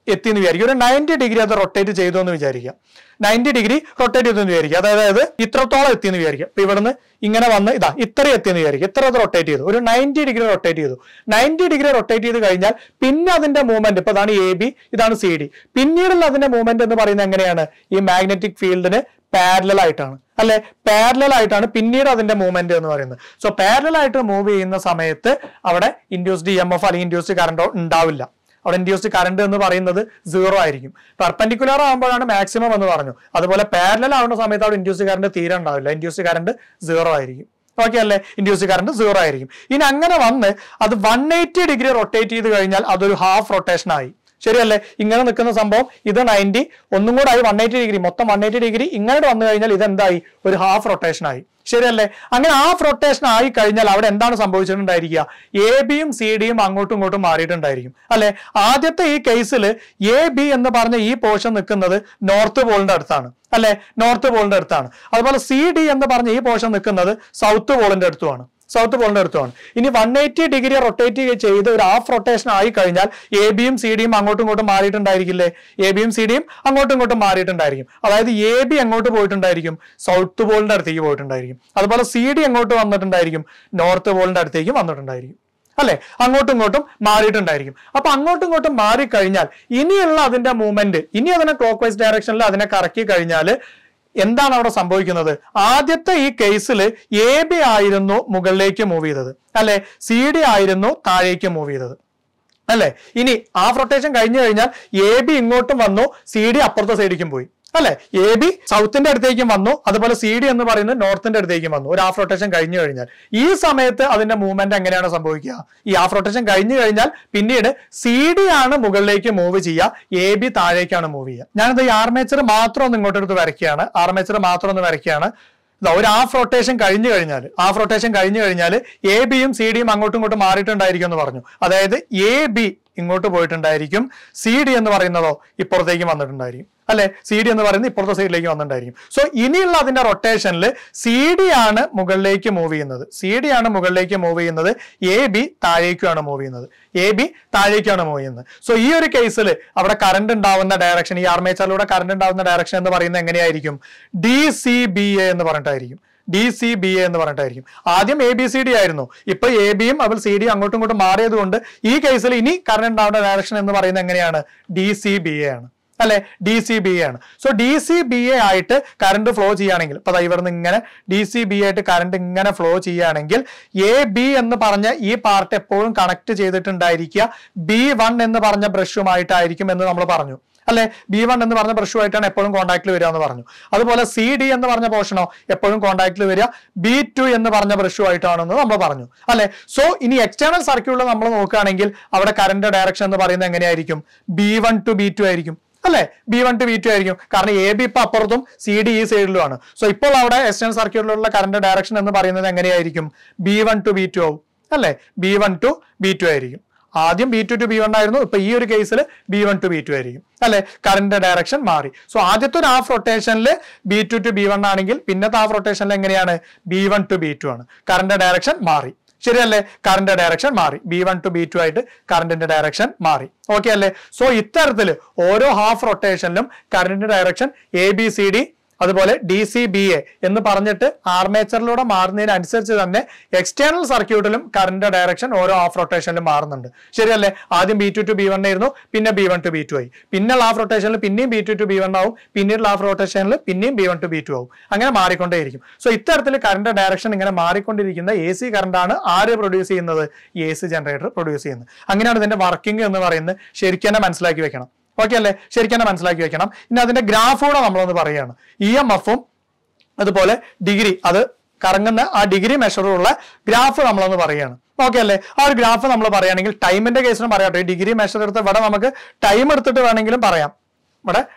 എത്തി എന്ന് വിചാരിക്കും ഒരു നയൻറ്റി ഡിഗ്രി അത് റൊട്ടേറ്റ് ചെയ്തു എന്ന് വിചാരിക്കുക നയൻറ്റി ഡിഗ്രി റൊട്ടേറ്റ് ചെയ്തു എന്ന് വിചാരിക്കുക അതായത് ഇത്രത്തോളം എത്തി എന്ന് വിചാരിക്കുക ഇപ്പൊ ഇവിടുന്ന് ഇങ്ങനെ വന്ന് ഇതാ ഇത്ര എത്തി എന്ന് വിചാരിക്കുക ഇത്ര അത് റൊട്ടേറ്റ് ചെയ്തു ഒരു നയൻറ്റി ഡിഗ്രി റൊട്ടേറ്റ് ചെയ്തു നയൻറ്റി ഡിഗ്രി റൊട്ടേറ്റ് ചെയ്ത് കഴിഞ്ഞാൽ പിന്നെ അതിന്റെ മൂവ്മെന്റ് ഇപ്പൊ ഇതാണ് എ ബി ഇതാണ് സി ഡി പിന്നീടുള്ള അതിന്റെ മൂവ്മെന്റ് എന്ന് പറയുന്നത് എങ്ങനെയാണ് ഈ മാഗ്നറ്റിക് ഫീൽഡിന് പാരലൽ ആയിട്ടാണ് അല്ലെ പാരലൽ ആയിട്ടാണ് പിന്നീട് അതിന്റെ മൂവ്മെന്റ് എന്ന് പറയുന്നത് സോ പാരലൽ ആയിട്ട് മൂവ് ചെയ്യുന്ന സമയത്ത് അവിടെ ഇൻഡ്യൂസ്ഡ് ഇ എം എഫ് അല്ലെങ്കിൽ ഇൻഡ്യൂസ്ഡ് കറണ്ടോ ഉണ്ടാവില്ല അവിടെ ഇൻഡ്യൂസ്ഡ് കറണ്ട് എന്ന് പറയുന്നത് സീറോ ആയിരിക്കും പെർപെൻഡിക്കുലർ ആകുമ്പോഴാണ് മാക്സിമം എന്ന് പറഞ്ഞു അതുപോലെ പാരലൽ ആവുന്ന സമയത്ത് അവിടെ ഇൻഡ്യൂസ്ഡ് കറണ്ട് തീരെ ഉണ്ടാവില്ല ഇൻഡ്യൂസ്ഡ് കറണ്ട് സീറോ ആയിരിക്കും ഓക്കെ അല്ലേ ഇൻഡ്യൂസ്ഡ് കറണ്ട് സീറോ ആയിരിക്കും ഇനി അങ്ങനെ വന്ന് അത് വൺ എയ്റ്റി ഡിഗ്രി റൊട്ടേറ്റ് ചെയ്ത് കഴിഞ്ഞാൽ അതൊരു ഹാഫ് റൊട്ടേഷൻ ആയി ശരിയല്ലേ ഇങ്ങനെ നിൽക്കുന്ന സംഭവം ഇത് നയൻറ്റി ഒന്നും കൂടെ ആയി വൺ എയ്റ്റി ഡിഗ്രി മൊത്തം വൺ എയ്റ്റി ഡിഗ്രി ഇങ്ങോട്ട് വന്നു കഴിഞ്ഞാൽ ഇത് എന്തായി ഒരു ഹാഫ് റൊട്ടേഷൻ ആയി ശരിയല്ലേ അങ്ങനെ ഹാഫ് റൊട്ടേഷൻ ആയി കഴിഞ്ഞാൽ അവിടെ എന്താണ് സംഭവിച്ചിട്ടുണ്ടായിരിക്കുക എ ബിയും സി ഡിയും അങ്ങോട്ടും ഇങ്ങോട്ടും മാറിയിട്ടുണ്ടായിരിക്കും അല്ലെ ആദ്യത്തെ ഈ കേസിൽ എ ബി എന്ന് പറഞ്ഞ ഈ പോർഷൻ നിൽക്കുന്നത് നോർത്ത് പോളിന്റെ അടുത്താണ് അല്ലെ നോർത്ത് പോളിന്റെ അടുത്താണ് അതുപോലെ സി ഡി എന്ന് പറഞ്ഞ ഈ പോർഷൻ നിൽക്കുന്നത് സൗത്ത് പോളിന്റെ അടുത്തുമാണ് സൗത്ത് പോളിന്റെ അടുത്തുമാണ് ഇനി വൺ എയ്റ്റി ഡിഗ്രി റൊട്ടേറ്റ് ചെയ്ത് ഒരു ഹാഫ് റൊട്ടേഷൻ ആയി കഴിഞ്ഞാൽ എ ബിയും സി ഡിയും അങ്ങോട്ടും ഇങ്ങോട്ടും മാറിയിട്ടുണ്ടായിരിക്കില്ലേ എ ബിയും സി ഡിയും അങ്ങോട്ടും ഇങ്ങോട്ടും മാറിയിട്ടുണ്ടായിരിക്കും അതായത് എ ബി എങ്ങോട്ട് പോയിട്ടുണ്ടായിരിക്കും സൗത്ത് പോളിന്റെ അടുത്തേക്ക് പോയിട്ടുണ്ടായിരിക്കും അതുപോലെ സി ഡി എങ്ങോട്ട് വന്നിട്ടുണ്ടായിരിക്കും നോർത്ത് പോളിന്റെ അടുത്തേക്ക് വന്നിട്ടുണ്ടായിരിക്കും അല്ലെ അങ്ങോട്ടും ഇങ്ങോട്ടും മാറിയിട്ടുണ്ടായിരിക്കും അപ്പൊ അങ്ങോട്ടും ഇങ്ങോട്ടും മാറിക്കഴിഞ്ഞാൽ ഇനിയുള്ള അതിന്റെ മൂവ്മെന്റ് ഇനി അതിനെ ക്ലോക്ക് വൈസ് ഡയറക്ഷനിൽ അതിനെ കറക്കി കഴിഞ്ഞാൽ എന്താണ് അവിടെ സംഭവിക്കുന്നത് ആദ്യത്തെ ഈ കേസിൽ എ ബി ആയിരുന്നു മുകളിലേക്ക് മൂവ് ചെയ്തത് അല്ലെ സി ഡി ആയിരുന്നു താഴേക്ക് മൂവ് ചെയ്തത് അല്ലെ ഇനി ഹാഫ് റൊട്ടേഷൻ കഴിഞ്ഞു കഴിഞ്ഞാൽ എ ബി ഇങ്ങോട്ടും വന്നു സി ഡി അപ്പുറത്തെ സൈഡിലേക്കും പോയി അല്ലെ എ ബി സൗത്തിന്റെ അടുത്തേക്കും വന്നു അതുപോലെ സി ഡി എന്ന് പറയുന്നത് നോർത്തിന്റെ അടുത്തേക്കും വന്നു ഒരു ഹാഫ് റൊട്ടേഷൻ കഴിഞ്ഞു കഴിഞ്ഞാൽ ഈ സമയത്ത് അതിന്റെ മൂവ്മെന്റ് എങ്ങനെയാണ് സംഭവിക്കുക ഈ ഹാഫ് റൊട്ടേഷൻ കഴിഞ്ഞു കഴിഞ്ഞാൽ പിന്നീട് സി ഡി ആണ് മുകളിലേക്ക് മൂവ് ചെയ്യുക എ ബി താഴേക്കാണ് മൂവ് ചെയ്യുക ഞാനിത് ഈ ആർമേച്ചർ മാത്രം ഒന്ന് ഇങ്ങോട്ട് എടുത്ത് വരയ്ക്കുകയാണ് ആർമേച്ചർ മാത്രം ഒന്ന് വരയ്ക്കുകയാണ് ഇതാ ഒരു ഹാഫ് റൊട്ടേഷൻ കഴിഞ്ഞു കഴിഞ്ഞാൽ ഹാഫ് റൊട്ടേഷൻ കഴിഞ്ഞു കഴിഞ്ഞാൽ എ ബിയും സി ഡിയും അങ്ങോട്ടും ഇങ്ങോട്ടും മാറിയിട്ടുണ്ടായിരിക്കും എന്ന് പറഞ്ഞു അതായത് എ ബി ഇങ്ങോട്ട് പോയിട്ടുണ്ടായിരിക്കും സി ഡി എന്ന് പറയുന്നതോ ഇപ്പുറത്തേക്ക് വന്നിട്ടുണ്ടായിരിക്കും അല്ലെ സി ഡി എന്ന് പറയുന്നത് ഇപ്പുറത്തെ സൈഡിലേക്ക് വന്നിട്ടുണ്ടായിരിക്കും സോ ഇനിയുള്ള അതിന്റെ റൊട്ടേഷനിൽ സി ഡി ആണ് മുകളിലേക്ക് മൂവ് ചെയ്യുന്നത് സി ഡി ആണ് മുകളിലേക്ക് മൂവ് ചെയ്യുന്നത് എ ബി താഴേക്കുമാണ് മൂവ് ചെയ്യുന്നത് എ ബി താഴേക്കാണ് മൂവ് ചെയ്യുന്നത് സോ ഈ ഒരു കേസിൽ അവിടെ കറണ്ട് ഉണ്ടാവുന്ന ഡയറക്ഷൻ ഈ ആർമേച്ചറിലൂടെ കറണ്ട് ഉണ്ടാവുന്ന ഡയറക്ഷൻ എന്ന് പറയുന്നത് എങ്ങനെയായിരിക്കും ഡി സി ബി എ എന്ന് പറഞ്ഞിട്ടായിരിക്കും ഡി സി ബി എ എന്ന് പറഞ്ഞിട്ടായിരിക്കും ആദ്യം എ ബി സി ഡി ആയിരുന്നു ഇപ്പൊ എ ബിയും അതുപോലെ സി ഡി അങ്ങോട്ടും ഇങ്ങോട്ടും മാറിയത് കൊണ്ട് ഈ കേസിൽ ഇനി കറണ്ട് ഉണ്ടാവുന്ന ഡയറക്ഷൻ എന്ന് പറയുന്നത് എങ്ങനെയാണ് ഡി സി ബി എ ആണ് അല്ലെ ഡി സി ബി എ ആണ് so D C B A ആയിട്ട് കറണ്ട് ഫ്ലോ ചെയ്യുകയാണെങ്കിൽ ഇപ്പൊ ദാ ഇവിടുന്ന് ഇങ്ങനെ ഡി സി ബി ആയിട്ട് കറണ്ട് ഇങ്ങനെ ഫ്ലോ ചെയ്യുകയാണെങ്കിൽ എ ബി എന്ന് പറഞ്ഞ ഈ പാർട്ട് എപ്പോഴും കണക്ട് ചെയ്തിട്ടുണ്ടായിരിക്കുക ബി വൺ എന്ന് പറഞ്ഞ ബ്രഷുമായിട്ടായിരിക്കും എന്ന് നമ്മൾ പറഞ്ഞു അല്ലെ ബി വൺ എന്ന് പറഞ്ഞ ബ്രഷുമായിട്ടാണ് എപ്പോഴും കോൺടാക്റ്റിൽ വരിക എന്ന് പറഞ്ഞു അതുപോലെ സി ഡി എന്ന് പറഞ്ഞ പോർഷനോ എപ്പോഴും കോൺടാക്റ്റിൽ വരിക ബി ടു എന്ന് പറഞ്ഞ ബ്രഷുമായിട്ടാണെന്ന് നമ്മൾ പറഞ്ഞു അല്ലെ സോ ഇനി എക്സ്റ്റേണൽ സർക്യൂട്ടിൽ നമ്മൾ നോക്കുകയാണെങ്കിൽ അവിടെ കറണ്ട് ഡയറക്ഷൻ എന്ന് പറയുന്നത് എങ്ങനെയായിരിക്കും B one to B two ആയിരിക്കും അല്ലെ B one to B two ആയിരിക്കും കാരണം എ ബി ഇപ്പൊ അപ്പുറത്തും സി ഡി ഈ സൈഡിലുമാണ് സോ ഇപ്പോൾ അവിടെ എക്സ്റ്റേണൽ സർക്യൂട്ടിലുള്ള കറണ്ട് ഡയറക്ഷൻ എന്ന് പറയുന്നത് എങ്ങനെയായിരിക്കും B one to B two ആവും അല്ലെ B one to B two ആയിരിക്കും ആദ്യം B two to B one ആയിരുന്നു ഇപ്പൊ ഈ ഒരു കേസിൽ B one to B two ആയിരിക്കും അല്ലെ കറണ്ട് ഡയറക്ഷൻ മാറി സോ ആദ്യത്തെ ഒരു ഹാഫ് റൊട്ടേഷനിൽ B two to B one ആണെങ്കിൽ പിന്നത്തെ ഹാഫ് റൊട്ടേഷനിൽ എങ്ങനെയാണ് B one to B two ആണ് കറണ്ട് ഡയറക്ഷൻ മാറി ശരിയല്ലേ കറണ്ട് ഡയറക്ഷൻ മാറി B one to B to ആയിട്ട് കറണ്ടിന്റെ ഡയറക്ഷൻ മാറി ഓക്കെ അല്ലേ സോ ഇത്തരത്തിൽ ഓരോ ഹാഫ് റൊട്ടേഷനിലും കറണ്ടിന്റെ direction A B C D അതുപോലെ ഡി സി ബി എ എന്ന് പറഞ്ഞിട്ട് ആർമേച്ചറിലൂടെ മാറുന്നതിനനുസരിച്ച് തന്നെ എക്സ്റ്റേണൽ സർക്യൂട്ടിലും കറണ്ട് ഡയറക്ഷൻ ഓരോ ഹാഫ് റൊട്ടേഷനിലും മാറുന്നുണ്ട് ശരിയല്ലേ ആദ്യം B two to B one ആയിരുന്നു പിന്നെ B one to B two ആയി പിന്നെ ഹാഫ് റൊട്ടേഷനിൽ പിന്നെയും B two to B one ആവും പിന്നീട് ഹാഫ് റൊട്ടേഷനിൽ പിന്നെയും B one to B two ആവും അങ്ങനെ മാറിക്കൊണ്ടേയിരിക്കും സോ ഇത്തരത്തിൽ കറണ്ട് ഡയറക്ഷൻ ഇങ്ങനെ മാറിക്കൊണ്ടിരിക്കുന്ന എ സി കറണ്ടാണ് ആര് പ്രൊഡ്യൂസ് ചെയ്യുന്നത് എ സി ജനറേറ്റർ പ്രൊഡ്യൂസ് ചെയ്യുന്നത് അങ്ങനെയാണ് ഇതിന്റെ വർക്കിംഗ് എന്ന് പറയുന്നത് ശരിക്കും തന്നെ മനസ്സിലാക്കി വെക്കണം ഓക്കെ അല്ലേ ശരിക്കും തന്നെ മനസ്സിലാക്കി വെക്കണം ഇനി അതിന്റെ ഗ്രാഫ് കൂടെ നമ്മളൊന്ന് പറയുകയാണ് ഇ എം എഫും അതുപോലെ ഡിഗ്രി അത് കറങ്ങുന്ന ആ ഡിഗ്രി മെഷറുള്ള ഗ്രാഫ് നമ്മളൊന്ന് പറയുകയാണ് ഓക്കെ അല്ലേ ആ ഒരു ഗ്രാഫ് നമ്മൾ പറയുകയാണെങ്കിൽ ടൈമിന്റെ കേസിലും പറയാട്ടെ ഡിഗ്രി മെഷർ എടുത്ത് ഇവിടെ നമുക്ക് ടൈം എടുത്തിട്ട് വേണമെങ്കിലും പറയാം ഇവിടെ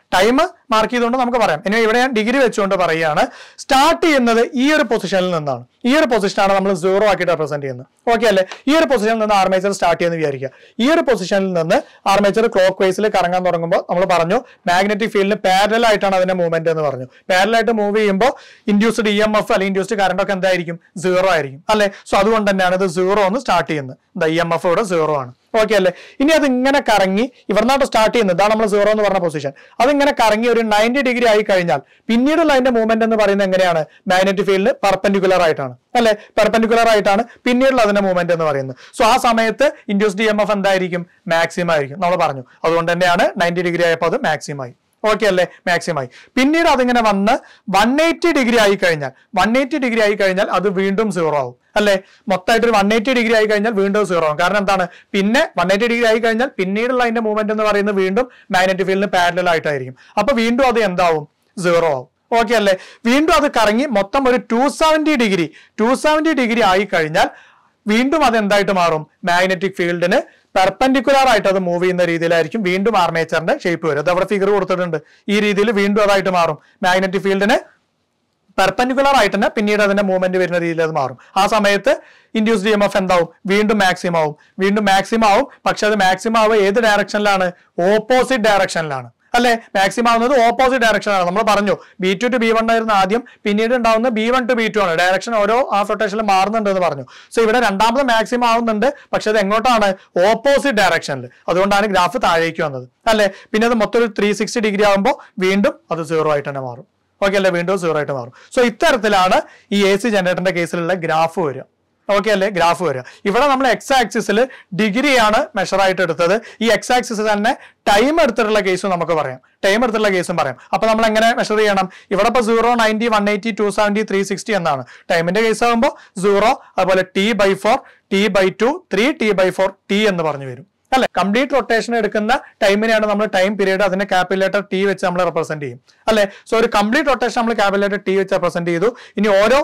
ടൈം മാർക്ക് ചെയ്തുകൊണ്ട് നമുക്ക് പറയാം ഇനി ഇവിടെ ഞാൻ ഡിഗ്രി വെച്ചുകൊണ്ട് പറയുകയാണ് സ്റ്റാർട്ട് ചെയ്യുന്നത് ഈ ഒരു പൊസിഷനിൽ നിന്നാണ് ഈ ഒരു പൊസിഷനാണ് നമ്മൾ സീറോ ആക്കിയിട്ട് റെപ്രസെന്റ് ചെയ്യുന്നത് ഓക്കെ അല്ലേ ഈ ഒരു പൊസിഷനിൽ നിന്ന് ആർമേച്ചർ സ്റ്റാർട്ട് ചെയ്യുന്ന വിചാരിക്കുക ഈ ഒരു പൊസിഷനിൽ നിന്ന് ആർമേച്ചർ ക്ലോക്ക് വൈസിൽ കറങ്ങാൻ തുടങ്ങുമ്പോൾ നമ്മൾ പറഞ്ഞു മാഗ്നറ്റിക് ഫീൽഡിന് പാരലൽ ആയിട്ടാണ് അതിന്റെ മൂവ്മെന്റ് എന്ന് പറഞ്ഞു പാരലൽ ആയിട്ട് മൂവ് ചെയ്യുമ്പോൾ ഇൻഡ്യൂസ്ഡ് ഇ എം എഫ് അല്ലെങ്കിൽ ഇൻഡ്യൂസ്ഡ് കറണ്ട് ഒക്കെ എന്തായിരിക്കും സീറോ ആയിരിക്കും അല്ലെ സോ അതുകൊണ്ട് തന്നെയാണ് ഇത് സീറോ എന്ന് സ്റ്റാർട്ട് ചെയ്യുന്നത് ഇ എം എഫ് ഇവിടെ സീറോ ആണ് ഓക്കെ അല്ലേ ഇനി അത് ഇങ്ങനെ കറങ്ങി ഇവിടുന്നാട്ട് സ്റ്റാർട്ട് ചെയ്യുന്നത് ഇതാണ് നമ്മൾ സീറോ എന്ന് പറഞ്ഞ പൊസിഷൻ അതിങ്ങനെ കറങ്ങി ഒരു നയൻറ്റി ഡിഗ്രി ആയി കഴിഞ്ഞാൽ പിന്നീടുള്ള അതിന്റെ മൂവ്മെന്റ് എന്ന് പറയുന്നത് എങ്ങനെയാണ് മാഗ്നറ്റിക് ഫീൽഡിന് പെർപെൻഡിക്കുലർ ആയിട്ടാണ് അല്ലെ പെർപെൻഡിക്കുലർ ആയിട്ടാണ് പിന്നീടുള്ള അതിന്റെ മൂവ്മെന്റ് എന്ന് പറയുന്നത് സോ ആ സമയത്ത് ഇൻഡ്യൂസ് ഡി എം എഫ് എന്തായിരിക്കും മാക്സിമം ആയിരിക്കും നമ്മൾ പറഞ്ഞു അതുകൊണ്ട് തന്നെയാണ് നയൻറ്റി ഡിഗ്രി ആയപ്പോൾ അത് മാക്സിമം ആയി ഓക്കെ അല്ലേ മാക്സിമം ആയി പിന്നീട് അതിങ്ങനെ വന്ന് വൺ എയ്റ്റി ഡിഗ്രി ആയി കഴിഞ്ഞാൽ വൺ എയ്റ്റി ഡിഗ്രി ആയി കഴിഞ്ഞാൽ അത് വീണ്ടും സീറോ ആവും അല്ലെ മൊത്തമായിട്ട് ഒരു വൺ എയ്റ്റി ഡിഗ്രി ആയി കഴിഞ്ഞാൽ വീണ്ടും സീറോ ആവും കാരണം എന്താണ് പിന്നെ വൺ എയ്റ്റി ഡിഗ്രി ആയി കഴിഞ്ഞാൽ പിന്നീടുള്ള അതിന്റെ മൂവ്മെന്റ് എന്ന് പറയുന്നത് വീണ്ടും മാഗ്നറ്റിക് ഫീൽഡിന് പാരലൽ ആയിട്ടായിരിക്കും അപ്പൊ വീണ്ടും അത് എന്താവും സീറോ ആവും ഓക്കെ അല്ലേ വീണ്ടും അത് കറങ്ങി മൊത്തം ഒരു two seventy degree two seventy degree ആയി കഴിഞ്ഞാൽ വീണ്ടും അത് എന്തായിട്ട് മാറും മാഗ്നറ്റിക് ഫീൽഡിന് പെർപെൻഡിക്കുലർ ആയിട്ട് അത് മൂവ് ചെയ്യുന്ന രീതിയിലായിരിക്കും വീണ്ടും ആർമേച്ചറിന്റെ ഷേപ്പ് വരും അത് അവിടെ ഫിഗർ കൊടുത്തിട്ടുണ്ട് ഈ രീതിയിൽ വീണ്ടും അതായിട്ട് മാറും മാഗ്നറ്റിക് ഫീൽഡിന് പെർപെൻഡിക്കുലർ ആയിട്ട് തന്നെ പിന്നീട് അതിന്റെ മൂവ്മെന്റ് വരുന്ന രീതിയിൽ അത് മാറും ആ സമയത്ത് ഇൻഡ്യൂസ് ഡി എം എഫ് എന്താവും വീണ്ടും മാക്സിമം ആവും വീണ്ടും മാക്സിമം ആവും പക്ഷെ അത് മാക്സിമം ആവുക ഏത് ഡയറക്ഷനിലാണ് ഓപ്പോസിറ്റ് ഡയറക്ഷനിലാണ് അല്ലെ മാക്സിമം ആവുന്നത് ഓപ്പോസിറ്റ് ഡയറക്ഷനാണ് നമ്മൾ പറഞ്ഞു B two to B one ആയിരുന്നു ആദ്യം പിന്നീട് ഉണ്ടാവുന്ന B one to B two ആണ് ഡയറക്ഷൻ ഓരോ ഹാഫ് റൊട്ടേഷനിൽ മാറുന്നുണ്ട് എന്ന് പറഞ്ഞു സോ ഇവിടെ രണ്ടാമത് മാക്സിമം ആവുന്നുണ്ട് പക്ഷെ അത് എങ്ങോട്ടാണ് ഓപ്പോസിറ്റ് ഡയറക്ഷനിൽ അതുകൊണ്ടാണ് ഗ്രാഫ് താഴേക്ക് വന്നത് അല്ലെ പിന്നെ അത് മൊത്തം ഒരു ത്രീ സിക്സ്റ്റി ഡിഗ്രി ആകുമ്പോൾ വീണ്ടും അത് സീറോ ആയിട്ട് തന്നെ മാറും ഓക്കെ അല്ലേ വീണ്ടും സീറോ ആയിട്ട് മാറും സോ ഇത്തരത്തിലാണ് ഈ എ സി ജനറേറ്ററിന്റെ കേസിലുള്ള ഗ്രാഫ് വരിക ഓക്കെ അല്ലേ ഗ്രാഫ് വരിക ഇവിടെ നമ്മൾ എക്സ് ആക്സിസിൽ ഡിഗ്രിയാണ് മെഷർ ആയിട്ട് എടുത്തത് ഈ എക്സ് ആക്സിസ് തന്നെ ടൈം എടുത്തിട്ടുള്ള കേസും നമുക്ക് പറയാം ടൈം എടുത്തിട്ടുള്ള കേസും പറയാം അപ്പൊ നമ്മൾ എങ്ങനെ മെഷർ ചെയ്യണം ഇവിടെ ഇപ്പൊ zero ninety one eighty two seventy three sixty എന്നാണ് ടൈമിന്റെ കേസ് ആകുമ്പോൾ സീറോ അതുപോലെ T by four T by two three T by four T എന്ന് പറഞ്ഞു വരും അല്ലെ കംപ്ലീറ്റ് റൊട്ടേഷൻ എടുക്കുന്ന ടൈമിനെയാണ് നമ്മൾ ടൈം പീരീഡ് അതിന്റെ കാപ്പിലേറ്റർ ടി വെച്ച് നമ്മൾ റെപ്രസെന്റ് ചെയ്യും അല്ലെ സോ ഒരു കംപ്ലീറ്റ് റൊട്ടേഷൻ നമ്മൾ കാപ്പിലേറ്റർ ടി വെച്ച് റെപ്രസെന്റ് ചെയ്തു ഇനി ഓരോ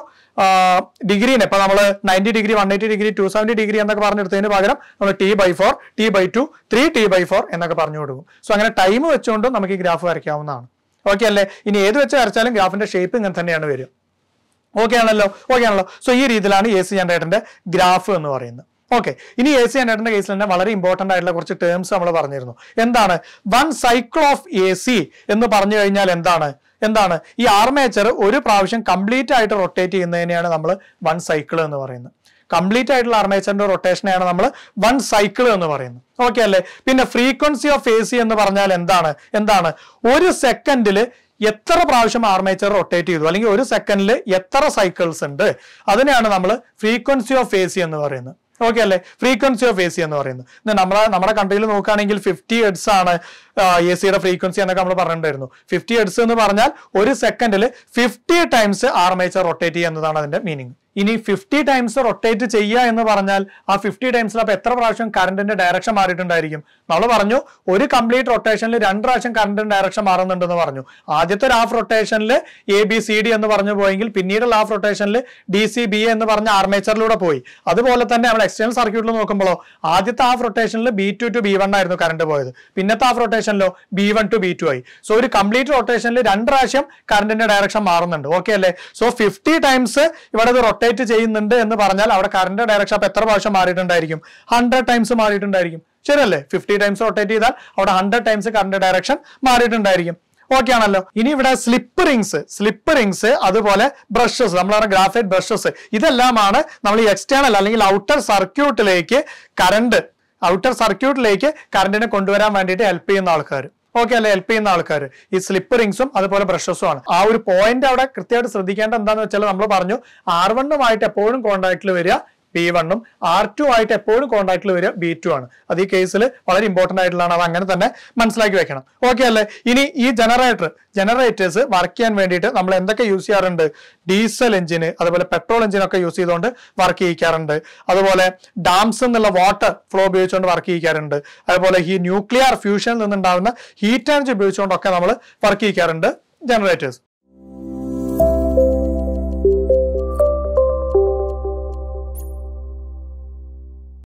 ഡിഗ്രീനെ ഇപ്പൊ നമ്മൾ ninety degree one eighty degree two seventy degree എന്നൊക്കെ പറഞ്ഞെടുത്തതിന് പകരം നമ്മൾ T by four T by two three T by four എന്നൊക്കെ പറഞ്ഞു കൊടുക്കും സോ അങ്ങനെ ടൈം വെച്ചുകൊണ്ട് നമുക്ക് ഈ ഗ്രാഫ് വരയ്ക്കാവുന്നതാണ് ഓക്കെ അല്ലേ ഇനി ഏത് വെച്ച് വരച്ചാലും ഗ്രാഫിന്റെ ഷേപ്പ് ഇങ്ങനെ തന്നെയാണ് വരിക ഓക്കെ ആണല്ലോ ഓക്കെ ആണല്ലോ സോ ഈ രീതിയിലാണ് എ സി ജനറേറ്ററിന്റെ ഗ്രാഫ് എന്ന് പറയുന്നത് ഓക്കെ ഇനി എ സി ജനറേറ്ററിന്റെ കേസിൽ തന്നെ വളരെ ഇമ്പോർട്ടന്റ് ആയിട്ടുള്ള കുറച്ച് ടേംസ് നമ്മൾ പറഞ്ഞിരുന്നു എന്താണ് one cycle of A C എന്ന് പറഞ്ഞു കഴിഞ്ഞാൽ എന്താണ് എന്താണ് ഈ ആർമേച്ചർ ഒരു പ്രാവശ്യം കംപ്ലീറ്റ് ആയിട്ട് റൊട്ടേറ്റ് ചെയ്യുന്നതിനെയാണ് നമ്മൾ വൺ സൈക്കിൾ എന്ന് പറയുന്നത് കംപ്ലീറ്റ് ആയിട്ടുള്ള ആർമേച്ചറിന്റെ റൊട്ടേഷനെയാണ് നമ്മൾ വൺ സൈക്കിൾ എന്ന് പറയുന്നത് ഓക്കെ അല്ലേ പിന്നെ ഫ്രീക്വൻസി ഓഫ് എ സി എന്ന് പറഞ്ഞാൽ എന്താണ് എന്താണ് ഒരു സെക്കൻഡിൽ എത്ര പ്രാവശ്യം ആർമേച്ചർ റൊട്ടേറ്റ് ചെയ്തു അല്ലെങ്കിൽ ഒരു സെക്കൻഡിൽ എത്ര സൈക്കിൾസ് ഉണ്ട് അതിനെയാണ് നമ്മൾ ഫ്രീക്വൻസി ഓഫ് എ സി എന്ന് പറയുന്നത് ഓക്കെ അല്ലേ ഫ്രീക്വൻസി ഓഫ് എ സി എന്ന് പറയുന്നത് ഇന്ന് നമ്മളെ നമ്മുടെ കൺട്രിയിൽ നോക്കുകയാണെങ്കിൽ ഫിഫ്റ്റി ഹെഡ്സ് ആണ് എ സിയുടെ ഫ്രീക്വൻസി എന്നൊക്കെ നമ്മൾ പറഞ്ഞിട്ടുണ്ടായിരുന്നു ഫിഫ്റ്റി ഹെഡ്സ് എന്ന് പറഞ്ഞാൽ ഒരു സെക്കൻഡിൽ ഫിഫ്റ്റി ടൈംസ് ആർമേച്ചർ റൊട്ടേറ്റ് ചെയ്യുക എന്നതാണ് അതിന്റെ മീനിങ് ഇനി ഫിഫ്റ്റി ടൈംസ് റൊട്ടേറ്റ് ചെയ്യുക എന്ന് പറഞ്ഞാൽ ആ ഫിഫ്റ്റി ടൈംസിൽ അപ്പൊ എത്ര പ്രാവശ്യം കറണ്ടിന്റെ ഡയറക്ഷൻ മാറിയിട്ടുണ്ടായിരിക്കും നമ്മൾ പറഞ്ഞു ഒരു കംപ്ലീറ്റ് റൊട്ടേഷനിൽ രണ്ട് പ്രാവശ്യം കറണ്ടിന്റെ ഡയറക്ഷൻ മാറുന്നുണ്ടെന്ന് പറഞ്ഞു ആദ്യത്തെ ഒരു ഹാഫ് റൊട്ടേഷനിൽ എ ബി സി ഡി എന്ന് പറഞ്ഞു പോയെങ്കിൽ പിന്നീടുള്ള ഹാഫ് റൊട്ടേഷനിൽ ഡി സി ബി എന്ന് പറഞ്ഞ ആർമേച്ചറിലൂടെ പോയി അതുപോലെ തന്നെ നമ്മൾ എക്സ്റ്റേണൽ സർക്യൂട്ടിൽ നോക്കുമ്പോഴോ ആദ്യത്തെ ഹാഫ് റൊട്ടേഷനിൽ B two to B one ആയിരുന്നു കറണ്ട് പോയത് പിന്നത്തെ ഹാഫ് റൊട്ടേഷനിലോ B one to B two ആയി സോ ഒരു കംപ്ലീറ്റ് റൊട്ടേഷനിൽ രണ്ട് പ്രാവശ്യം കറണ്ടിന്റെ ഡയറക്ഷൻ മാറുന്നുണ്ട് ഓക്കെ അല്ലേ സോ ഫിഫ്റ്റി ടൈംസ് ഇവിടെ ഇത് റൊട്ടേറ്റ് ചെയ്യുന്നുണ്ട് എന്ന് പറഞ്ഞാൽ അവിടെ കറണ്ട് ഡയറക്ഷൻ അപ്പൊ എത്ര പ്രാവശ്യം മാറിയിട്ടുണ്ടായിരിക്കും ഹൺഡ്രഡ് ടൈംസ് മാറിയിട്ടുണ്ടായിരിക്കും ശരിയല്ലേ ഫിഫ്റ്റി ടൈംസ് റൊട്ടേറ്റ് ചെയ്താൽ അവിടെ ഹൺഡ്രഡ് ടൈംസ് കറണ്ട് ഡയറക്ഷൻ മാറിയിട്ടുണ്ടായിരിക്കും ഓക്കെ ആണല്ലോ ഇനി ഇവിടെ സ്ലിപ്പ് റിങ്സ് സ്ലിപ്പ് റിങ്സ് അതുപോലെ ബ്രഷസ് നമ്മൾ പറഞ്ഞ ഗ്രാഫൈറ്റ് ബ്രഷസ് ഇതെല്ലാമാണ് നമ്മൾ ഈ എക്സ്റ്റേണൽ അല്ലെങ്കിൽ ഔട്ടർ സർക്യൂട്ടിലേക്ക് കറണ്ട് ഔട്ടർ സർക്യൂട്ടിലേക്ക് കറണ്ടിനെ കൊണ്ടുവരാൻ വേണ്ടിയിട്ട് ഹെൽപ്പ് ചെയ്യുന്ന ആൾക്കാർ ഓക്കെ അല്ലെ ഹെൽപ്പ് ചെയ്യുന്ന ആൾക്കാർ ഈ സ്ലിപ്പ് റിങ്സും അതുപോലെ ബ്രഷസും ആണ് ആ ഒരു പോയിന്റ് അവിടെ കൃത്യമായിട്ട് ശ്രദ്ധിക്കേണ്ട എന്താന്ന് വെച്ചാൽ നമ്മൾ പറഞ്ഞു ആർ വണ്ണുമായിട്ട് എപ്പോഴും കോൺടാക്റ്റിൽ വരിക ബി വണ്ണും ആർ ടു ആയിട്ട് എപ്പോഴും കോൺടാക്റ്റിൽ വരിക ബി ടു ആണ് അത് ഈ കേസിൽ വളരെ ഇമ്പോർട്ടന്റ് ആയിട്ടുള്ളതാണ് അത് അങ്ങനെ തന്നെ മനസ്സിലാക്കി വെക്കണം ഓക്കെ അല്ലേ ഇനി ഈ ജനറേറ്റർ ജനറേറ്റേഴ്സ് വർക്ക് ചെയ്യാൻ വേണ്ടിയിട്ട് നമ്മൾ എന്തൊക്കെ യൂസ് ചെയ്യാറുണ്ട് ഡീസൽ എഞ്ചിന് അതുപോലെ പെട്രോൾ എഞ്ചിനൊക്കെ യൂസ് ചെയ്തുകൊണ്ട് വർക്ക് ചെയ്യിക്കാറുണ്ട് അതുപോലെ ഡാംസ് എന്നുള്ള വാട്ടർ ഫ്ലോ ഉപയോഗിച്ചുകൊണ്ട് വർക്ക് ചെയ്യിക്കാറുണ്ട് അതുപോലെ ഈ ന്യൂക്ലിയർ ഫ്യൂഷനിൽ നിന്നുണ്ടാകുന്ന ഹീറ്റ് എനർജി ഉപയോഗിച്ചുകൊണ്ടൊക്കെ നമ്മൾ വർക്ക് ചെയ്യിക്കാറുണ്ട് ജനറേറ്റേഴ്സ്